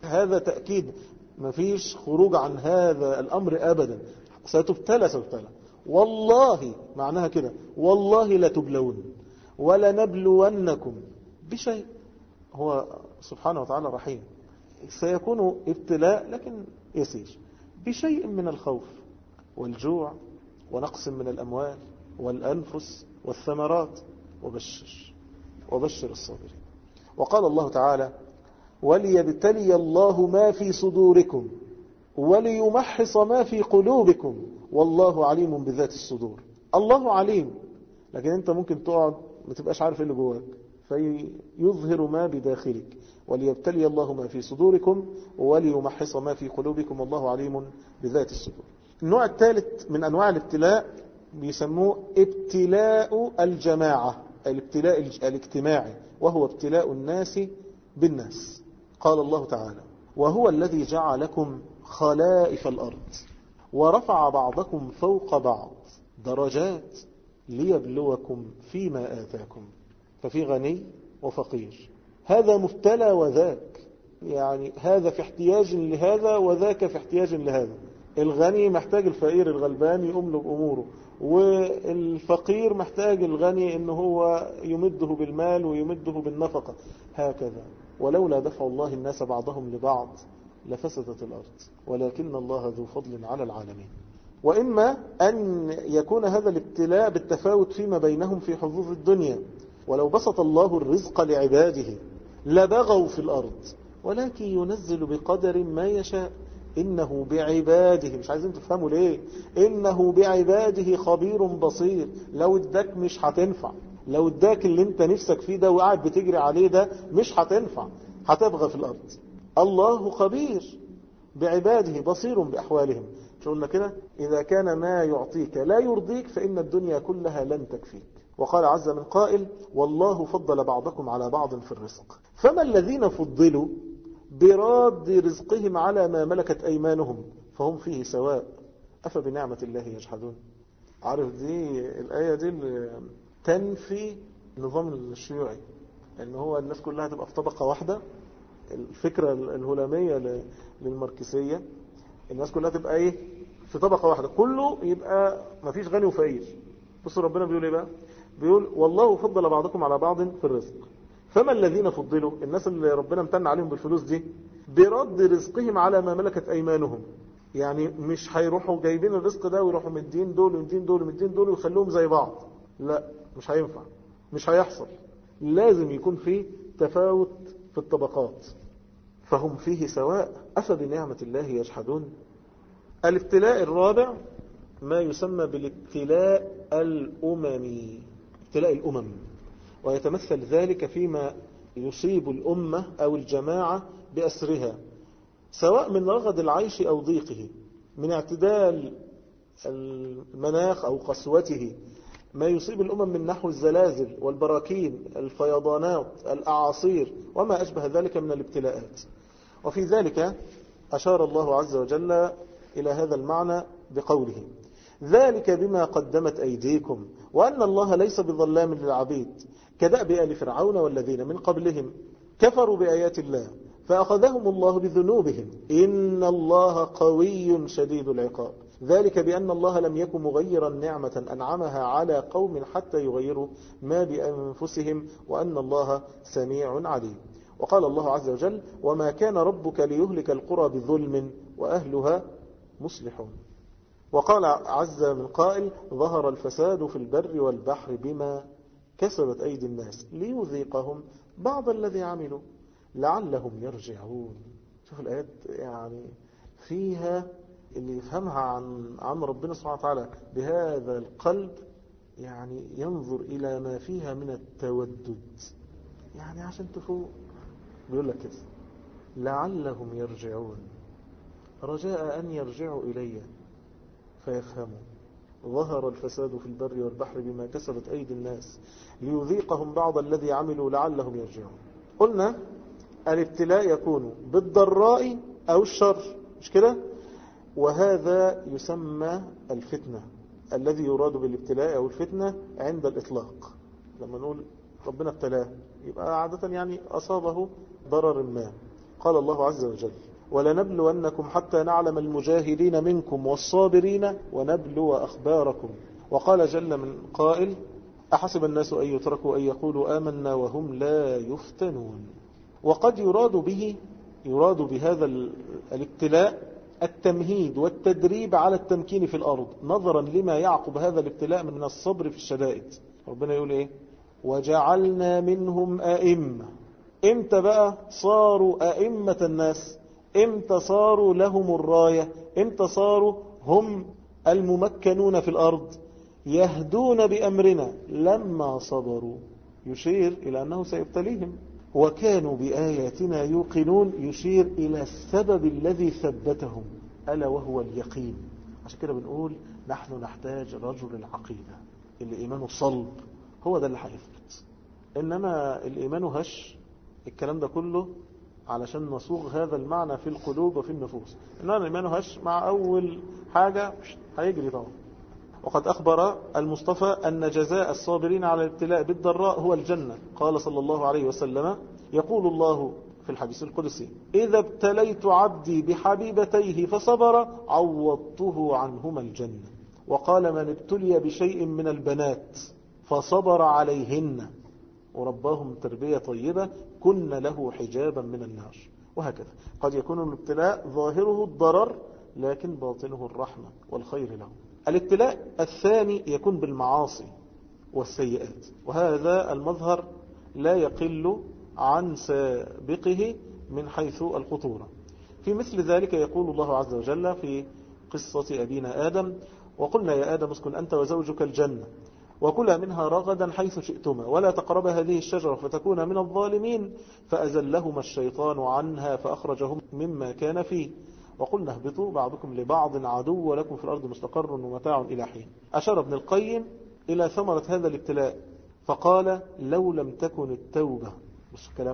هذا تأكيد ما فيش خروج عن هذا الأمر أبدا ستبتلى ستبتلى والله معناها كده والله لتبلون ولنبلونكم بشيء هو سبحانه وتعالى رحيم سيكون ابتلاء لكن يسير بشيء من الخوف والجوع ونقص من الأموال والأنفس والثمرات وبشر وبشر الصابرين وقال الله تعالى وليبتلي الله ما في صدوركم وليمحص ما في قلوبكم والله عليم بذات الصدور الله عليم لكن انت ممكن تقعد ما تبقاش عارف ايه اللي جواك فيظهر ما بداخلك وليبتلي الله ما في صدوركم وليمحص ما في قلوبكم والله عليم بذات الصدور النوع الثالث من أنواع الابتلاء بيسموه ابتلاء الجماعة الابتلاء الاجتماعي وهو ابتلاء الناس بالناس قال الله تعالى وهو الذي جعلكم خلائف الأرض ورفع بعضكم فوق بعض درجات ليبلوكم فيما آتاكم ففي غني وفقير هذا مبتلى وذاك يعني هذا في احتياج لهذا وذاك في احتياج لهذا الغني محتاج الفقير الغلبان يقوم له بأموره والفقير محتاج الغني ان هو يمده بالمال ويمده بالنفقة هكذا ولولا دفع الله الناس بعضهم لبعض لفسدت الأرض ولكن الله ذو فضل على العالمين وإما أن يكون هذا الابتلاء بالتفاوت فيما بينهم في حظوظ الدنيا ولو بسط الله الرزق لعباده لبغوا في الأرض ولكن ينزل بقدر ما يشاء إنه بعباده مش عايزين تفهموا ليه إنه بعباده خبير بصير لو اداك مش هتنفع لو اداك اللي انت نفسك فيه ده وقاعد بتجري عليه ده مش هتنفع هتبغى في الأرض الله خبير بعباده بصير بأحوالهم شو قلنا كده إذا كان ما يعطيك لا يرضيك فإن الدنيا كلها لن تكفيك وقال عز من قائل والله فضل بعضكم على بعض في الرزق فما الذين فضلوا براد رزقهم على ما ملكت أيمانهم فهم فيه سواء أفبنعمة الله يجحدون عارف دي الآية دي اللي تنفي النظام الشيوعي ان هو الناس كلها تبقى في طبقة واحدة الفكرة الهلامية للماركسية الناس كلها تبقى ايه في طبقة واحدة كله يبقى ما فيش غني وفقير بصوا ربنا بيقول ايه بقى بيقول والله فضل بعضكم على بعض في الرزق فما الذين فضلوا الناس اللي ربنا امتن عليهم بالفلوس دي برد رزقهم على ما ملكت ايمانهم يعني مش هيروحوا جايبين الرزق ده ويروحوا مدين دول ومدين دول ومدين دول ويخلوهم زي بعض لا مش هينفع مش هيحصل لازم يكون في تفاوت في الطبقات فهم فيه سواء أفبنعمة الله يجحدون الابتلاء الرابع ما يسمى بالابتلاء الأممي ابتلاء الأمم ويتمثل ذلك فيما يصيب الأمة أو الجماعة بأسرها سواء من رغد العيش أو ضيقه من اعتدال المناخ أو قسوته ما يصيب الأمم من نحو الزلازل والبراكين الفيضانات الأعاصير وما أشبه ذلك من الابتلاءات وفي ذلك أشار الله عز وجل إلى هذا المعنى بقوله ذلك بما قدمت أيديكم وأن الله ليس بظلام للعبيد كدأب آل فرعون والذين من قبلهم كفروا بآيات الله فأخذهم الله بذنوبهم إن الله قوي شديد العقاب ذلك بأن الله لم يكن مغيرا نعمة أنعمها على قوم حتى يغيروا ما بأنفسهم وأن الله سميع عليم وقال الله عز وجل وما كان ربك ليهلك القرى بظلم وأهلها مصلحون وقال عز من قائل ظهر الفساد في البر والبحر بما كسبت أيدي الناس ليذيقهم بعض الذي عملوا لعلهم يرجعون شوف الآيات يعني فيها اللي يفهمها عن عن ربنا سبحانه وتعالى بهذا القلب يعني ينظر إلى ما فيها من التودد يعني عشان تفوق بيقول لك كده لعلهم يرجعون رجاء أن يرجعوا إلي فيفهموا ظهر الفساد في البر والبحر بما كسبت أيدي الناس ليذيقهم بعض الذي عملوا لعلهم يرجعون قلنا الابتلاء يكون بالضراء أو الشر مش كده وهذا يسمى الفتنة الذي يراد بالابتلاء أو الفتنة عند الإطلاق لما نقول ربنا ابتلاه يبقى عادة يعني أصابه ضرر ما قال الله عز وجل ولنبلونكم حتى نعلم المجاهدين منكم والصابرين ونبلو أخباركم وقال جل من قائل أحسب الناس أن يتركوا أن يقولوا آمنا وهم لا يفتنون وقد يراد به يراد بهذا الابتلاء التمهيد والتدريب على التمكين في الأرض نظرا لما يعقب هذا الابتلاء من الصبر في الشدائد ربنا يقول إيه وجعلنا منهم أئمة امتى بقى صاروا أئمة الناس امتى صاروا لهم الراية امتى صاروا هم الممكنون في الأرض يهدون بأمرنا لما صبروا يشير إلى أنه سيبتليهم وكانوا بآياتنا يوقنون يشير إلى السبب الذي ثبتهم ألا وهو اليقين عشان كده بنقول نحن نحتاج رجل العقيدة اللي إيمانه صلب هو ده اللي هيثبت إنما الإيمان هش الكلام ده كله علشان نصوغ هذا المعنى في القلوب وفي النفوس إنما الإيمان هش مع أول حاجة هيجري طبعا وقد أخبر المصطفى أن جزاء الصابرين على الابتلاء بالضراء هو الجنة قال صلى الله عليه وسلم يقول الله في الحديث القدسي إذا ابتليت عبدي بحبيبتيه فصبر عوضته عنهما الجنة وقال من ابتلي بشيء من البنات فصبر عليهن ورباهم تربية طيبة كن له حجابا من النار وهكذا قد يكون الابتلاء ظاهره الضرر لكن باطنه الرحمة والخير له الابتلاء الثاني يكون بالمعاصي والسيئات وهذا المظهر لا يقل عن سابقه من حيث الخطورة في مثل ذلك يقول الله عز وجل في قصة أبينا آدم وقلنا يا آدم اسكن أنت وزوجك الجنة وكلا منها رغدا حيث شئتما ولا تقرب هذه الشجرة فتكون من الظالمين فأزلهما الشيطان عنها فأخرجهم مما كان فيه وقلنا اهبطوا بعضكم لبعض عدو ولكم في الأرض مستقر ومتاع إلى حين أشار ابن القيم إلى ثمرة هذا الابتلاء فقال لو لم تكن التوبة مش الكلام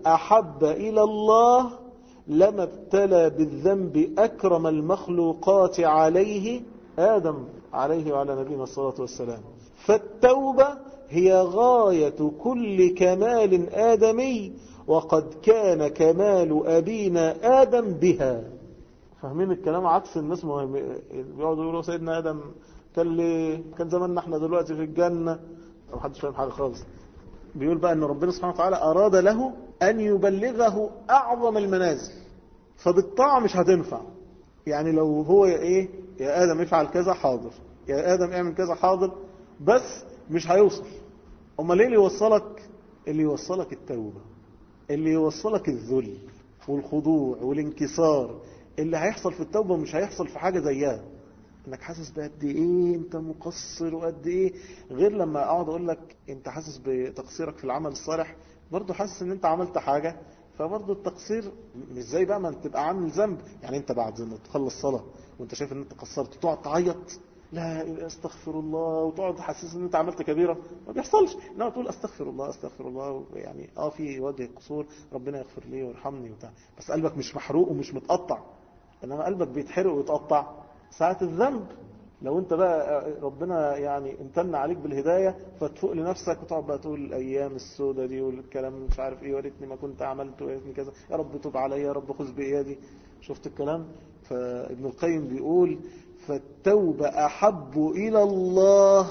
أحب إلى الله لما ابتلى بالذنب أكرم المخلوقات عليه آدم عليه وعلى نبينا الصلاة والسلام فالتوبة هي غاية كل كمال آدمي وقد كان كمال أبينا آدم بها فاهمين الكلام عكس الناس بيقعدوا يقولوا سيدنا آدم كان ليه كان زماننا احنا دلوقتي في الجنة ما حدش فاهم حاجة خالص بيقول بقى ان ربنا سبحانه وتعالى اراد له ان يبلغه اعظم المنازل فبالطاعة مش هتنفع يعني لو هو ايه يا ادم افعل كذا حاضر يا ادم اعمل كذا حاضر بس مش هيوصل امال ليه اللي يوصلك اللي يوصلك التوبة اللي يوصلك الذل والخضوع والانكسار اللي هيحصل في التوبة مش هيحصل في حاجة زيها انك حاسس بقد ايه انت مقصر وقد ايه غير لما اقعد اقول لك انت حاسس بتقصيرك في العمل الصالح برضه حاسس ان انت عملت حاجة فبرضه التقصير مش زي بقى ما انت تبقى عامل ذنب يعني انت بعد ما تخلص صلاة وانت شايف ان انت قصرت تقعد تعيط لا استغفر الله وتقعد تحسس ان انت عملت كبيرة ما بيحصلش انما تقول استغفر الله استغفر الله يعني اه في وجه قصور ربنا يغفر لي ويرحمني وبتاع بس قلبك مش محروق ومش متقطع انما قلبك بيتحرق ويتقطع ساعة الذنب لو انت بقى ربنا يعني امتن عليك بالهداية فتفوق لنفسك وتقعد بقى تقول الايام السوداء دي والكلام مش عارف ايه وريتني ما كنت عملت وريتني كذا يا رب توب عليا يا رب خذ بايادي شفت الكلام فابن القيم بيقول فالتوبة احب الى الله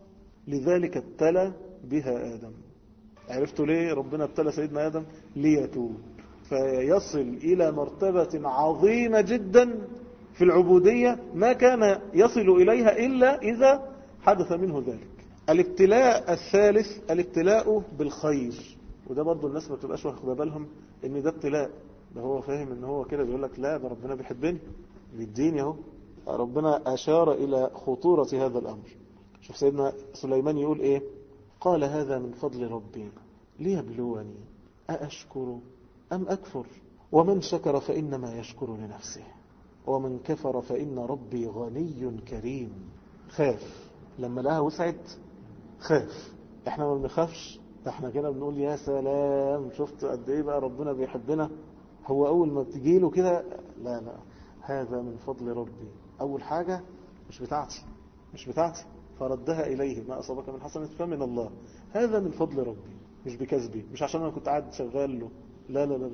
لذلك ابتلى بها ادم عرفتوا ليه ربنا ابتلى سيدنا ادم ليتوب فيصل إلى مرتبة عظيمة جدا في العبودية ما كان يصل إليها إلا إذا حدث منه ذلك الابتلاء الثالث الابتلاء بالخير وده برضو الناس ما تبقاش واخده بالهم ان ده ابتلاء ده هو فاهم ان هو كده بيقول لك لا ده ربنا بيحبني بيديني اهو ربنا أشار إلى خطورة هذا الأمر شوف سيدنا سليمان يقول إيه قال هذا من فضل ربي ليبلوني أأشكر أم أكفر ومن شكر فإنما يشكر لنفسه ومن كفر فإن ربي غني كريم خاف لما لها وسعت خاف احنا ما بنخافش احنا كده بنقول يا سلام شفت قد ايه بقى ربنا بيحبنا هو اول ما بتجيله كده لا لا هذا من فضل ربي اول حاجة مش بتاعتي مش بتاعتي فردها اليه ما اصابك من حسنة فمن الله هذا من فضل ربي مش بكذبي مش عشان انا كنت قاعد شغال له لا لا لا لا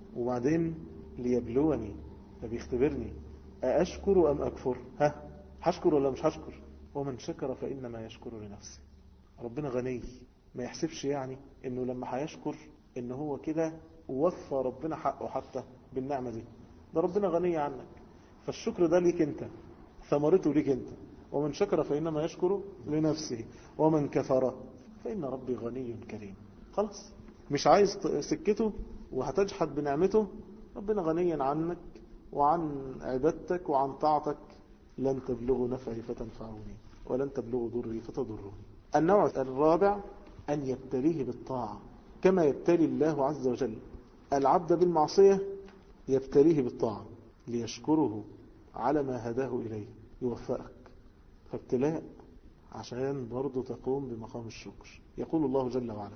وبعدين ليبلوني ده بيختبرني أأشكر أم أكفر ها هشكر ولا مش هشكر ومن شكر فإنما يشكر لنفسه ربنا غني ما يحسبش يعني انه لما هيشكر ان هو كده وفى ربنا حقه حتى بالنعمة دي ده ربنا غني عنك فالشكر ده ليك انت ثمرته ليك انت ومن شكر فإنما يشكر لنفسه ومن كفر فإن ربي غني كريم خلاص مش عايز سكته وهتجحد بنعمته ربنا غني عنك وعن عبادتك وعن طاعتك لن تبلغوا نفعي فتنفعوني ولن تبلغوا ضري فتضروني النوع الرابع أن يبتليه بالطاعة كما يبتلي الله عز وجل العبد بالمعصية يبتليه بالطاعة ليشكره على ما هداه إليه يوفقك فابتلاء عشان برضو تقوم بمقام الشكر يقول الله جل وعلا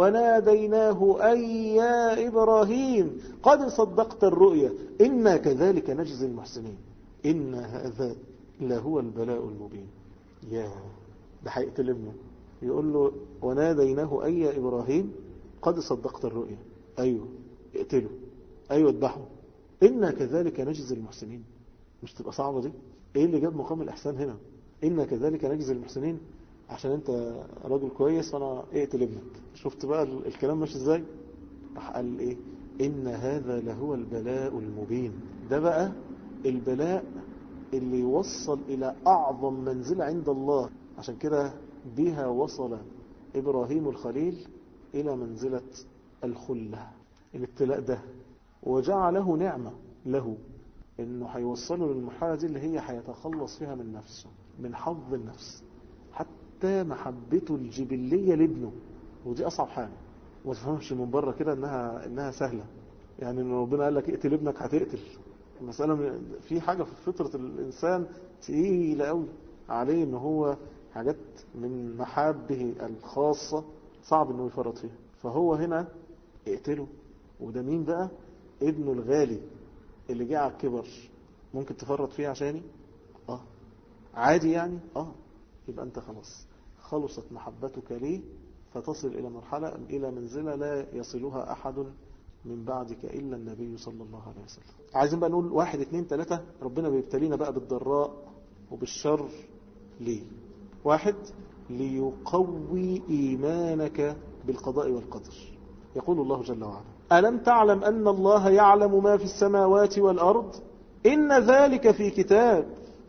وناديناه أي يا إبراهيم قد صدقت الرؤيا إنا كذلك نجزي المحسنين إن هذا لهو البلاء المبين يا ده هيقتل ابنه يقول له وناديناه أي يا إبراهيم قد صدقت الرؤيا أيوه اقتله أيوه اذبحه إنا كذلك نجزي المحسنين مش تبقى صعبة دي ايه اللي جاب مقام الإحسان هنا إنا كذلك نجزي المحسنين عشان انت راجل كويس فانا اقتل ابنك شفت بقى الكلام ماشي ازاي راح قال ايه ان هذا لهو البلاء المبين ده بقى البلاء اللي يوصل الى اعظم منزلة عند الله عشان كده بها وصل ابراهيم الخليل الى منزلة الخلة الابتلاء ده وجعله نعمة له انه هيوصله للمرحلة دي اللي هي هيتخلص فيها من نفسه من حظ النفس حتى محبته الجبلية لابنه ودي أصعب حاجة وما تفهمش من بره كده إنها, إنها سهلة يعني إن ربنا قال لك اقتل ابنك هتقتل المسألة في حاجة في فطرة الإنسان تقيلة قوي عليه إن هو حاجات من محابه الخاصة صعب إنه يفرط فيها فهو هنا اقتله وده مين بقى ابنه الغالي اللي جه على الكبر ممكن تفرط فيه عشاني اه عادي يعني اه يبقى أنت خلاص خلصت محبتك لي فتصل إلى مرحلة إلى منزلة لا يصلها أحد من بعدك إلا النبي صلى الله عليه وسلم عايزين بقى نقول واحد اثنين ثلاثة ربنا بيبتلينا بقى بالضراء وبالشر ليه واحد ليقوي إيمانك بالقضاء والقدر يقول الله جل وعلا ألم تعلم أن الله يعلم ما في السماوات والأرض إن ذلك في كتاب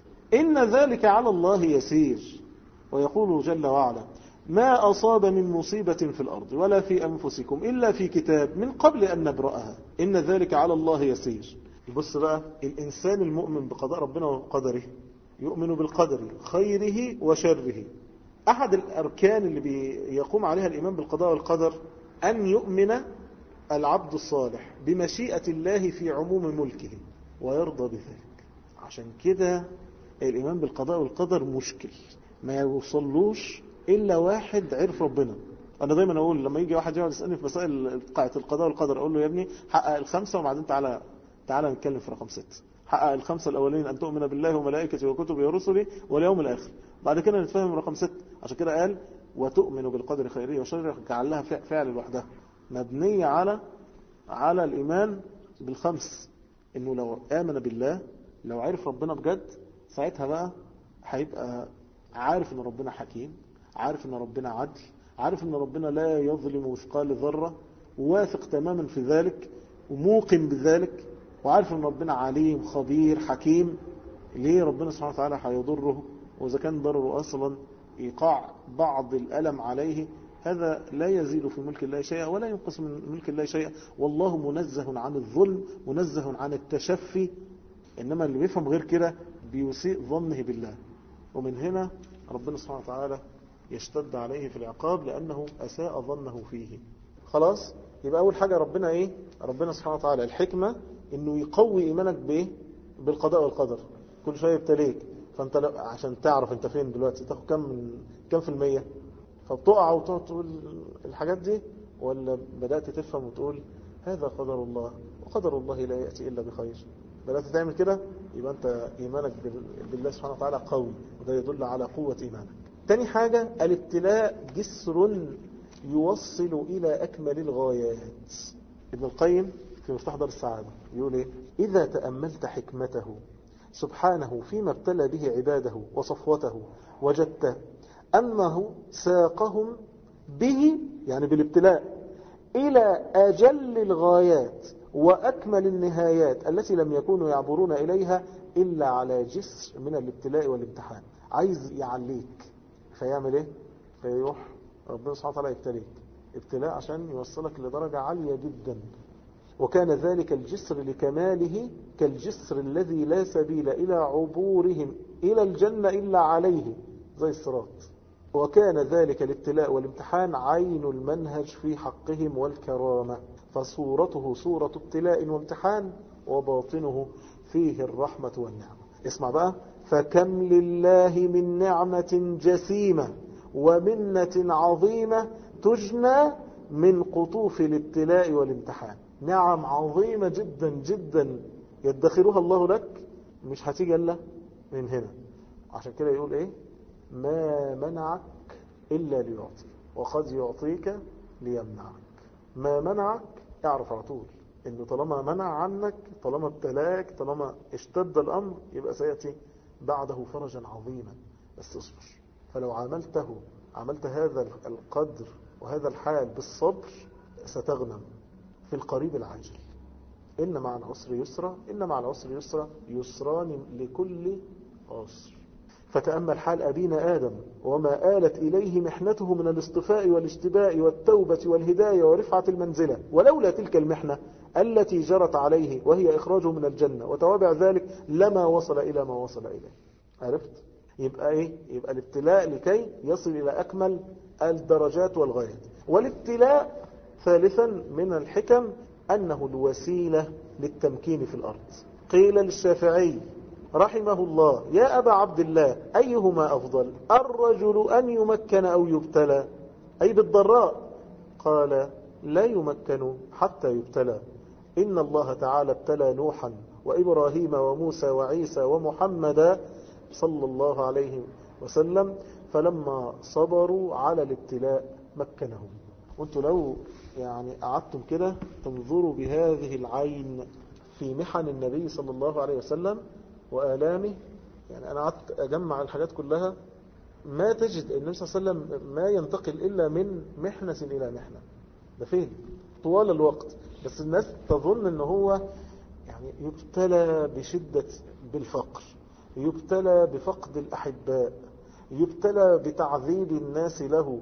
إن ذلك على الله يسير ويقول جل وعلا ما أصاب من مصيبة في الأرض ولا في أنفسكم إلا في كتاب من قبل أن نبرأها إن ذلك على الله يسير يبص بقى الإنسان المؤمن بقضاء ربنا وقدره يؤمن بالقدر خيره وشره أحد الأركان اللي بيقوم عليها الإيمان بالقضاء والقدر أن يؤمن العبد الصالح بمشيئة الله في عموم ملكه ويرضى بذلك عشان كده الإيمان بالقضاء والقدر مشكل ما يوصلوش إلا واحد عرف ربنا أنا دايما أقول لما يجي واحد يقعد يسألني في مسائل قاعة القضاء والقدر أقول له يا ابني حقق الخمسة وبعدين تعالى تعالى نتكلم في رقم ست حقق الخمسة الأولين أن تؤمن بالله وملائكته وكتبه ورسله واليوم الآخر بعد كده نتفهم رقم ست عشان كده قال وتؤمن بالقدر خيره وشره جعل لها فعل لوحدها مبنية على على الإيمان بالخمس إنه لو آمن بالله لو عرف ربنا بجد ساعتها بقى هيبقى عارف ان ربنا حكيم عارف ان ربنا عدل عارف ان ربنا لا يظلم مثقال ذرة واثق تماما في ذلك وموقن بذلك وعارف ان ربنا عليم خبير حكيم ليه ربنا سبحانه وتعالى هيضره واذا كان ضرره اصلا ايقاع بعض الالم عليه هذا لا يزيد في ملك الله شيئا ولا ينقص من ملك الله شيئا والله منزه عن الظلم منزه عن التشفي انما اللي بيفهم غير كده بيسيء ظنه بالله ومن هنا ربنا سبحانه وتعالى يشتد عليه في العقاب لأنه أساء ظنه فيه خلاص يبقى أول حاجة ربنا إيه ربنا سبحانه وتعالى الحكمة إنه يقوي إيمانك بإيه بالقضاء والقدر كل شوية يبتليك فأنت لا عشان تعرف أنت فين دلوقتي تاخد كم من كم في المية فبتقع وتقعد تقول الحاجات دي ولا بدأت تفهم وتقول هذا قدر الله وقدر الله لا يأتي إلا بخير بدأت تعمل كده يبقى أنت إيمانك بالله سبحانه وتعالى قوي وده يدل على قوة إيمانك تاني حاجة الابتلاء جسر يوصل إلى أكمل الغايات ابن القيم في مفتاح دار السعادة يقول إيه إذا تأملت حكمته سبحانه فيما ابتلى به عباده وصفوته وجدت أنه ساقهم به يعني بالابتلاء إلى أجل الغايات وأكمل النهايات التي لم يكونوا يعبرون إليها إلا على جسر من الابتلاء والامتحان عايز يعليك فيعمل إيه فيروح ربنا سبحانه وتعالى يبتليك ابتلاء عشان يوصلك لدرجة عالية جدا وكان ذلك الجسر لكماله كالجسر الذي لا سبيل إلى عبورهم إلى الجنة إلا عليه زي الصراط وكان ذلك الابتلاء والامتحان عين المنهج في حقهم والكرامة فصورته صورة ابتلاء وامتحان وباطنه فيه الرحمة والنعمة اسمع بقى فكم لله من نعمة جسيمة ومنة عظيمة تجنى من قطوف الابتلاء والامتحان نعم عظيمة جدا جدا يدخرها الله لك مش هتيجي إلا من هنا عشان كده يقول ايه ما منعك إلا ليعطي وقد يعطيك ليمنعك ما منعك اعرف على طول انه طالما منع عنك طالما ابتلاك طالما اشتد الامر يبقى سيأتي بعده فرجا عظيما بس اصبر فلو عملته عملت هذا القدر وهذا الحال بالصبر ستغنم في القريب العاجل إن مع العسر يسرا إن مع العسر يسرا يسران لكل عسر فتأمل حال أبينا آدم وما آلت إليه محنته من الاصطفاء والاشتباء والتوبة والهداية ورفعة المنزلة ولولا تلك المحنة التي جرت عليه وهي إخراجه من الجنة وتوابع ذلك لما وصل إلى ما وصل إليه عرفت؟ يبقى إيه؟ يبقى الابتلاء لكي يصل إلى أكمل الدرجات والغايات والابتلاء ثالثا من الحكم أنه الوسيلة للتمكين في الأرض قيل للشافعي رحمه الله يا أبا عبد الله أيهما أفضل الرجل أن يمكن أو يبتلى أي بالضراء قال لا يمكن حتى يبتلى إن الله تعالى ابتلى نوحا وإبراهيم وموسى وعيسى ومحمد صلى الله عليه وسلم فلما صبروا على الابتلاء مكنهم وانتوا لو يعني قعدتم كده تنظروا بهذه العين في محن النبي صلى الله عليه وسلم وآلامه يعني أنا قعدت أجمع الحاجات كلها ما تجد النبي صلى الله عليه وسلم ما ينتقل إلا من محنة إلى محنة ده فين طوال الوقت بس الناس تظن ان هو يعني يبتلى بشدة بالفقر يبتلى بفقد الأحباء يبتلى بتعذيب الناس له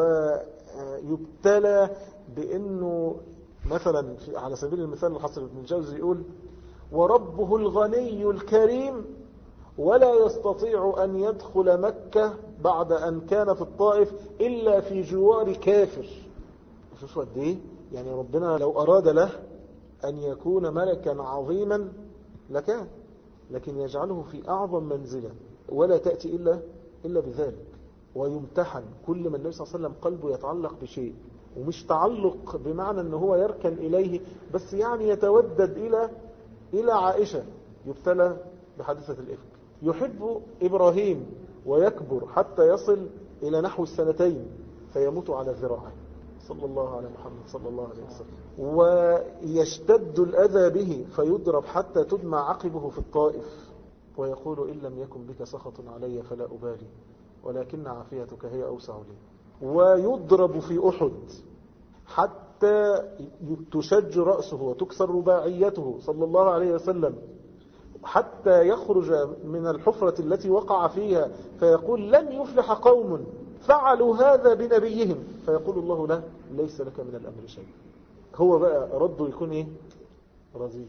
ويبتلى بأنه مثلا على سبيل المثال الحصر ابن الجوزي يقول وربه الغني الكريم ولا يستطيع أن يدخل مكة بعد أن كان في الطائف إلا في جوار كافر شوفوا قد ايه يعني ربنا لو أراد له أن يكون ملكا عظيما لكان لكن يجعله في أعظم منزلة ولا تأتي إلا, إلا بذلك ويمتحن كل ما النبي صلى الله عليه وسلم قلبه يتعلق بشيء ومش تعلق بمعنى أنه هو يركن إليه بس يعني يتودد إلى إلى عائشة يبتلى بحادثة الإفك يحب إبراهيم ويكبر حتى يصل إلى نحو السنتين فيموت على ذراعه صلى الله على محمد صلى الله عليه وسلم ويشتد الأذى به فيضرب حتى تدمع عقبه في الطائف ويقول إن لم يكن بك سخط علي فلا أبالي ولكن عافيتك هي أوسع لي ويضرب في أحد حتى تشج رأسه وتكسر رباعيته صلى الله عليه وسلم حتى يخرج من الحفرة التي وقع فيها فيقول لن يفلح قوم فعلوا هذا بنبيهم فيقول الله له ليس لك من الأمر شيء هو بقى رده يكون ايه رضيت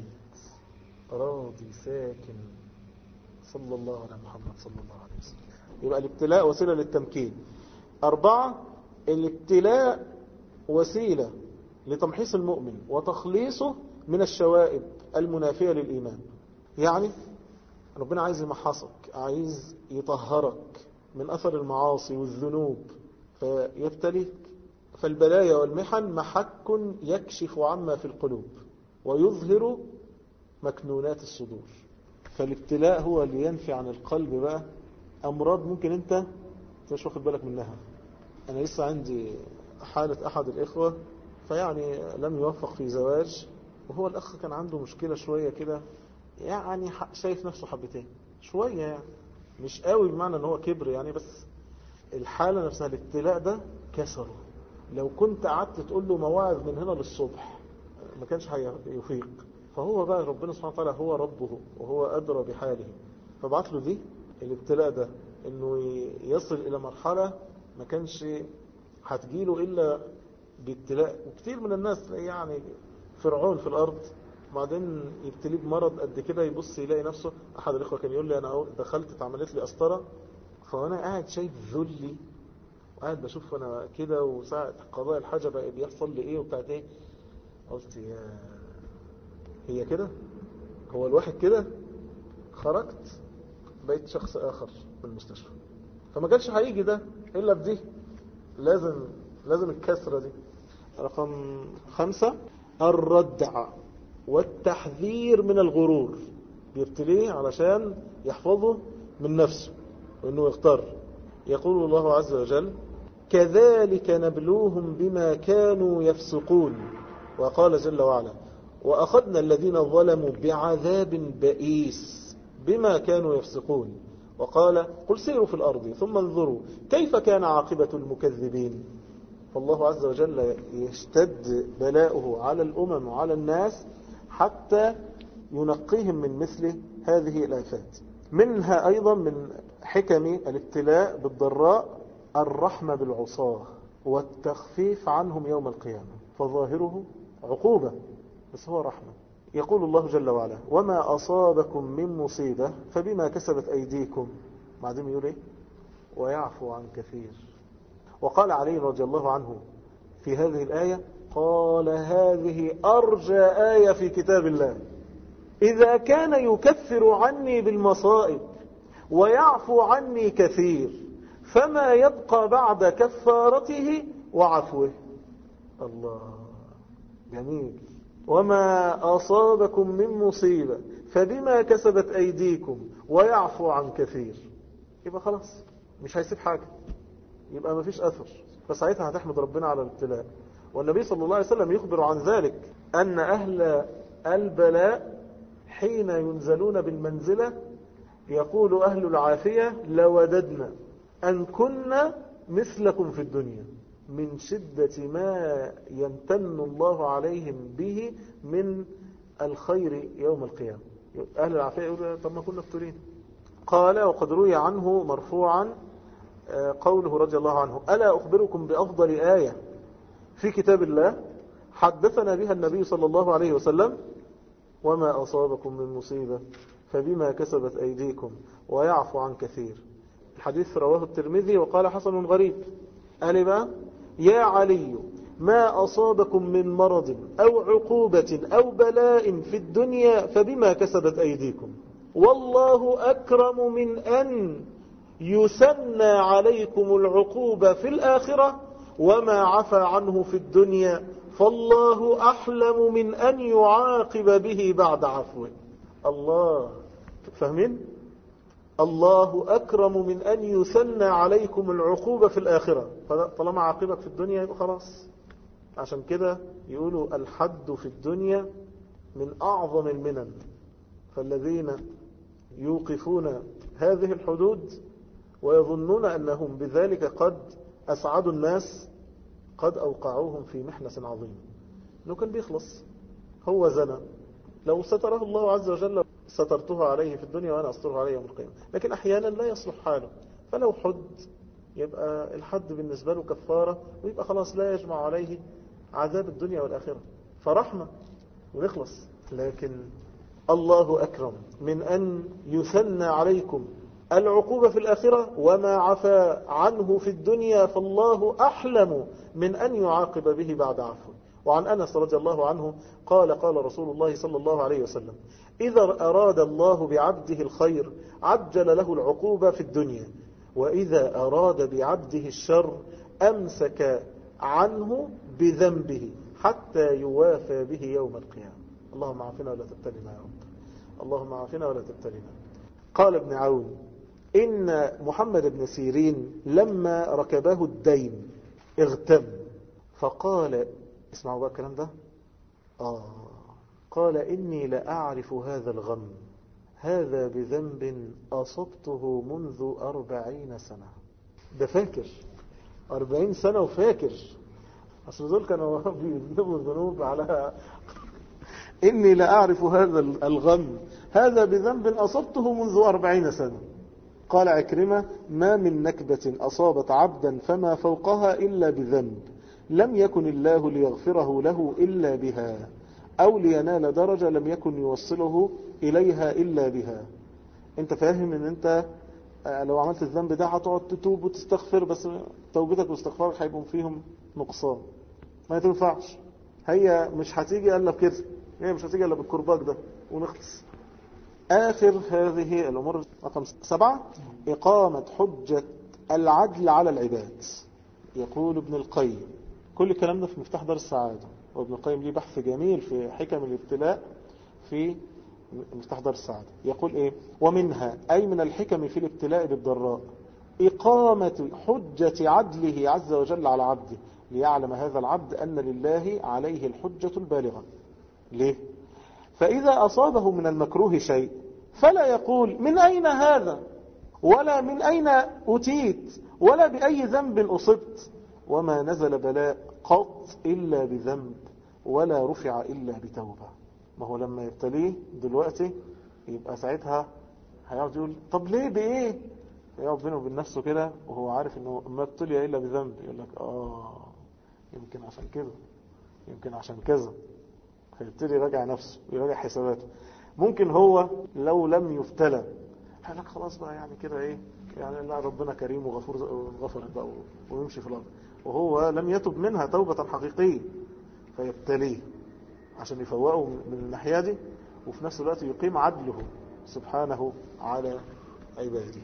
راضي ساكن صلى الله على محمد صلى الله عليه وسلم يبقى الابتلاء وسيلة للتمكين أربعة الابتلاء وسيلة لتمحيص المؤمن وتخليصه من الشوائب المنافية للإيمان يعني ربنا عايز يمحصك عايز يطهرك من أثر المعاصي والذنوب فيبتليك فالبلايا والمحن محك يكشف عما في القلوب ويظهر مكنونات الصدور فالابتلاء هو اللي ينفي عن القلب بقى أمراض ممكن أنت مش واخد بالك منها أنا لسه عندي حالة أحد الإخوة فيعني لم يوفق في زواج وهو الأخ كان عنده مشكلة شوية كده يعني شايف نفسه حبتين شوية يعني مش قوي بمعنى ان هو كبر يعني بس الحالة نفسها الابتلاء ده كسره لو كنت قعدت تقول له مواعظ من هنا للصبح ما كانش هيفيق فهو بقى ربنا سبحانه وتعالى هو ربه وهو أدرى بحاله فبعت له دي الابتلاء ده انه يصل الى مرحلة ما كانش هتجيله الا بابتلاء وكتير من الناس يعني فرعون في الارض بعدين يبتليه بمرض قد كده يبص يلاقي نفسه احد الاخوه كان يقول لي انا دخلت اتعملت لي قسطره فانا قاعد شايف ذلي وقاعد بشوف انا كده وساعه قضاء الحاجه بقى بيحصل لي ايه وبتاعت ايه قلت يا هي كده هو الواحد كده خرجت بقيت شخص اخر من المستشفى فما كانش هيجي ده الا بدي لازم لازم الكسره دي رقم خمسة الردع والتحذير من الغرور بيبتليه علشان يحفظه من نفسه وانه يختار يقول الله عز وجل كذلك نبلوهم بما كانوا يفسقون وقال جل وعلا وأخذنا الذين ظلموا بعذاب بئيس بما كانوا يفسقون وقال قل سيروا في الأرض ثم انظروا كيف كان عاقبة المكذبين فالله عز وجل يشتد بلاؤه على الأمم وعلى الناس حتى ينقيهم من مثل هذه الآفات منها أيضا من حكم الابتلاء بالضراء الرحمة بالعصاة والتخفيف عنهم يوم القيامة فظاهره عقوبة بس هو رحمة يقول الله جل وعلا وما أصابكم من مصيبة فبما كسبت أيديكم بعدين يقول إيه ويعفو عن كثير وقال علي رضي الله عنه في هذه الآية قال هذه أرجى آية في كتاب الله إذا كان يكفر عني بالمصائب ويعفو عني كثير فما يبقى بعد كفارته وعفوه الله جميل وما أصابكم من مصيبة فبما كسبت أيديكم ويعفو عن كثير يبقى خلاص مش هيسيب حاجة يبقى ما فيش أثر فساعتها هتحمد ربنا على الابتلاء والنبي صلى الله عليه وسلم يخبر عن ذلك أن أهل البلاء حين ينزلون بالمنزلة يقول أهل العافية لوددنا أن كنا مثلكم في الدنيا من شدة ما يمتن الله عليهم به من الخير يوم القيامة أهل العافية يقولوا طب ما كنا فتورين قال وقد روي عنه مرفوعا قوله رضي الله عنه ألا أخبركم بأفضل آية في كتاب الله حدثنا بها النبي صلى الله عليه وسلم وما أصابكم من مصيبة فبما كسبت أيديكم ويعفو عن كثير الحديث رواه الترمذي وقال حسن غريب قال بقى يا علي ما أصابكم من مرض أو عقوبة أو بلاء في الدنيا فبما كسبت أيديكم والله أكرم من أن يسنى عليكم العقوبة في الآخرة وما عفى عنه في الدنيا فالله أحلم من أن يعاقب به بعد عفوه الله فاهمين؟ الله أكرم من أن يثنى عليكم العقوبة في الآخرة طالما عاقبك في الدنيا يبقى خلاص عشان كده يقولوا الحد في الدنيا من أعظم المنن فالذين يوقفون هذه الحدود ويظنون أنهم بذلك قد أسعدوا الناس قد أوقعوهم في محنة عظيمة لو كان بيخلص هو زنا لو ستره الله عز وجل سترته عليه في الدنيا وأنا أستره عليه يوم القيامة لكن أحيانا لا يصلح حاله فلو حد يبقى الحد بالنسبة له كفارة ويبقى خلاص لا يجمع عليه عذاب الدنيا والآخرة فرحمة ونخلص لكن الله أكرم من أن يثنى عليكم العقوبة في الآخرة وما عفى عنه في الدنيا فالله أحلم من أن يعاقب به بعد عفو وعن أنس رضي الله عنه قال قال رسول الله صلى الله عليه وسلم إذا أراد الله بعبده الخير عجل له العقوبة في الدنيا وإذا أراد بعبده الشر أمسك عنه بذنبه حتى يوافى به يوم القيامة اللهم عافنا ولا تبتلنا يا رب اللهم عافنا ولا تبتلنا قال ابن عون إن محمد بن سيرين لما ركبه الدين اغتم فقال اسمعوا بقى الكلام ده آه قال إني لأعرف هذا الغم هذا بذنب أصبته منذ أربعين سنة ده فاكر أربعين سنة وفاكر أصل دول كانوا بيذنبوا الذنوب على إني لأعرف هذا الغم هذا بذنب أصبته منذ أربعين سنة قال عكرمة ما من نكبة أصابت عبدا فما فوقها إلا بذنب لم يكن الله ليغفره له إلا بها أو لينال درجة لم يكن يوصله إليها إلا بها انت فاهم ان انت لو عملت الذنب ده هتقعد تتوب وتستغفر بس توبتك واستغفارك هيبقوا فيهم نقصان ما تنفعش هي مش هتيجي الا بكده هي مش هتيجي الا بالكرباج ده ونخلص آخر هذه الأمور رقم سبعة إقامة حجة العدل على العباد يقول ابن القيم كل الكلام ده في مفتاح دار السعادة وابن القيم ليه بحث جميل في حكم الابتلاء في مفتاح دار السعادة يقول إيه ومنها أي من الحكم في الابتلاء بالضراء إقامة حجة عدله عز وجل على عبده ليعلم هذا العبد أن لله عليه الحجة البالغة ليه فإذا أصابه من المكروه شيء فلا يقول من أين هذا ولا من أين أتيت ولا بأي ذنب أصبت وما نزل بلاء قط إلا بذنب ولا رفع إلا بتوبة ما هو لما يبتليه دلوقتي يبقى ساعتها هيقعد يقول طب ليه بإيه يقعد بينه وبين نفسه كده وهو عارف انه ما ابتلي إلا بذنب يقول لك آه يمكن عشان كده يمكن عشان كذا فيبتدي يراجع نفسه ويراجع حساباته ممكن هو لو لم يفتلى قال لك خلاص بقى يعني كده ايه يعني لا ربنا كريم وغفور غفر بقى ويمشي في الارض وهو لم يتب منها توبة حقيقية فيبتليه عشان يفوقه من الناحية دي وفي نفس الوقت يقيم عدله سبحانه على عباده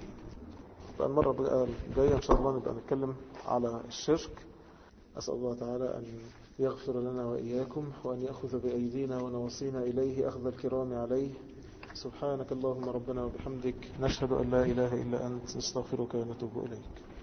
فالمرة الجاية إن شاء الله نبقى نتكلم على الشرك أسأل الله تعالى أن يغفر لنا وإياكم وأن يأخذ بأيدينا ونوصينا إليه أخذ الكرام عليه سبحانك اللهم ربنا وبحمدك نشهد أن لا إله إلا أنت نستغفرك ونتوب إليك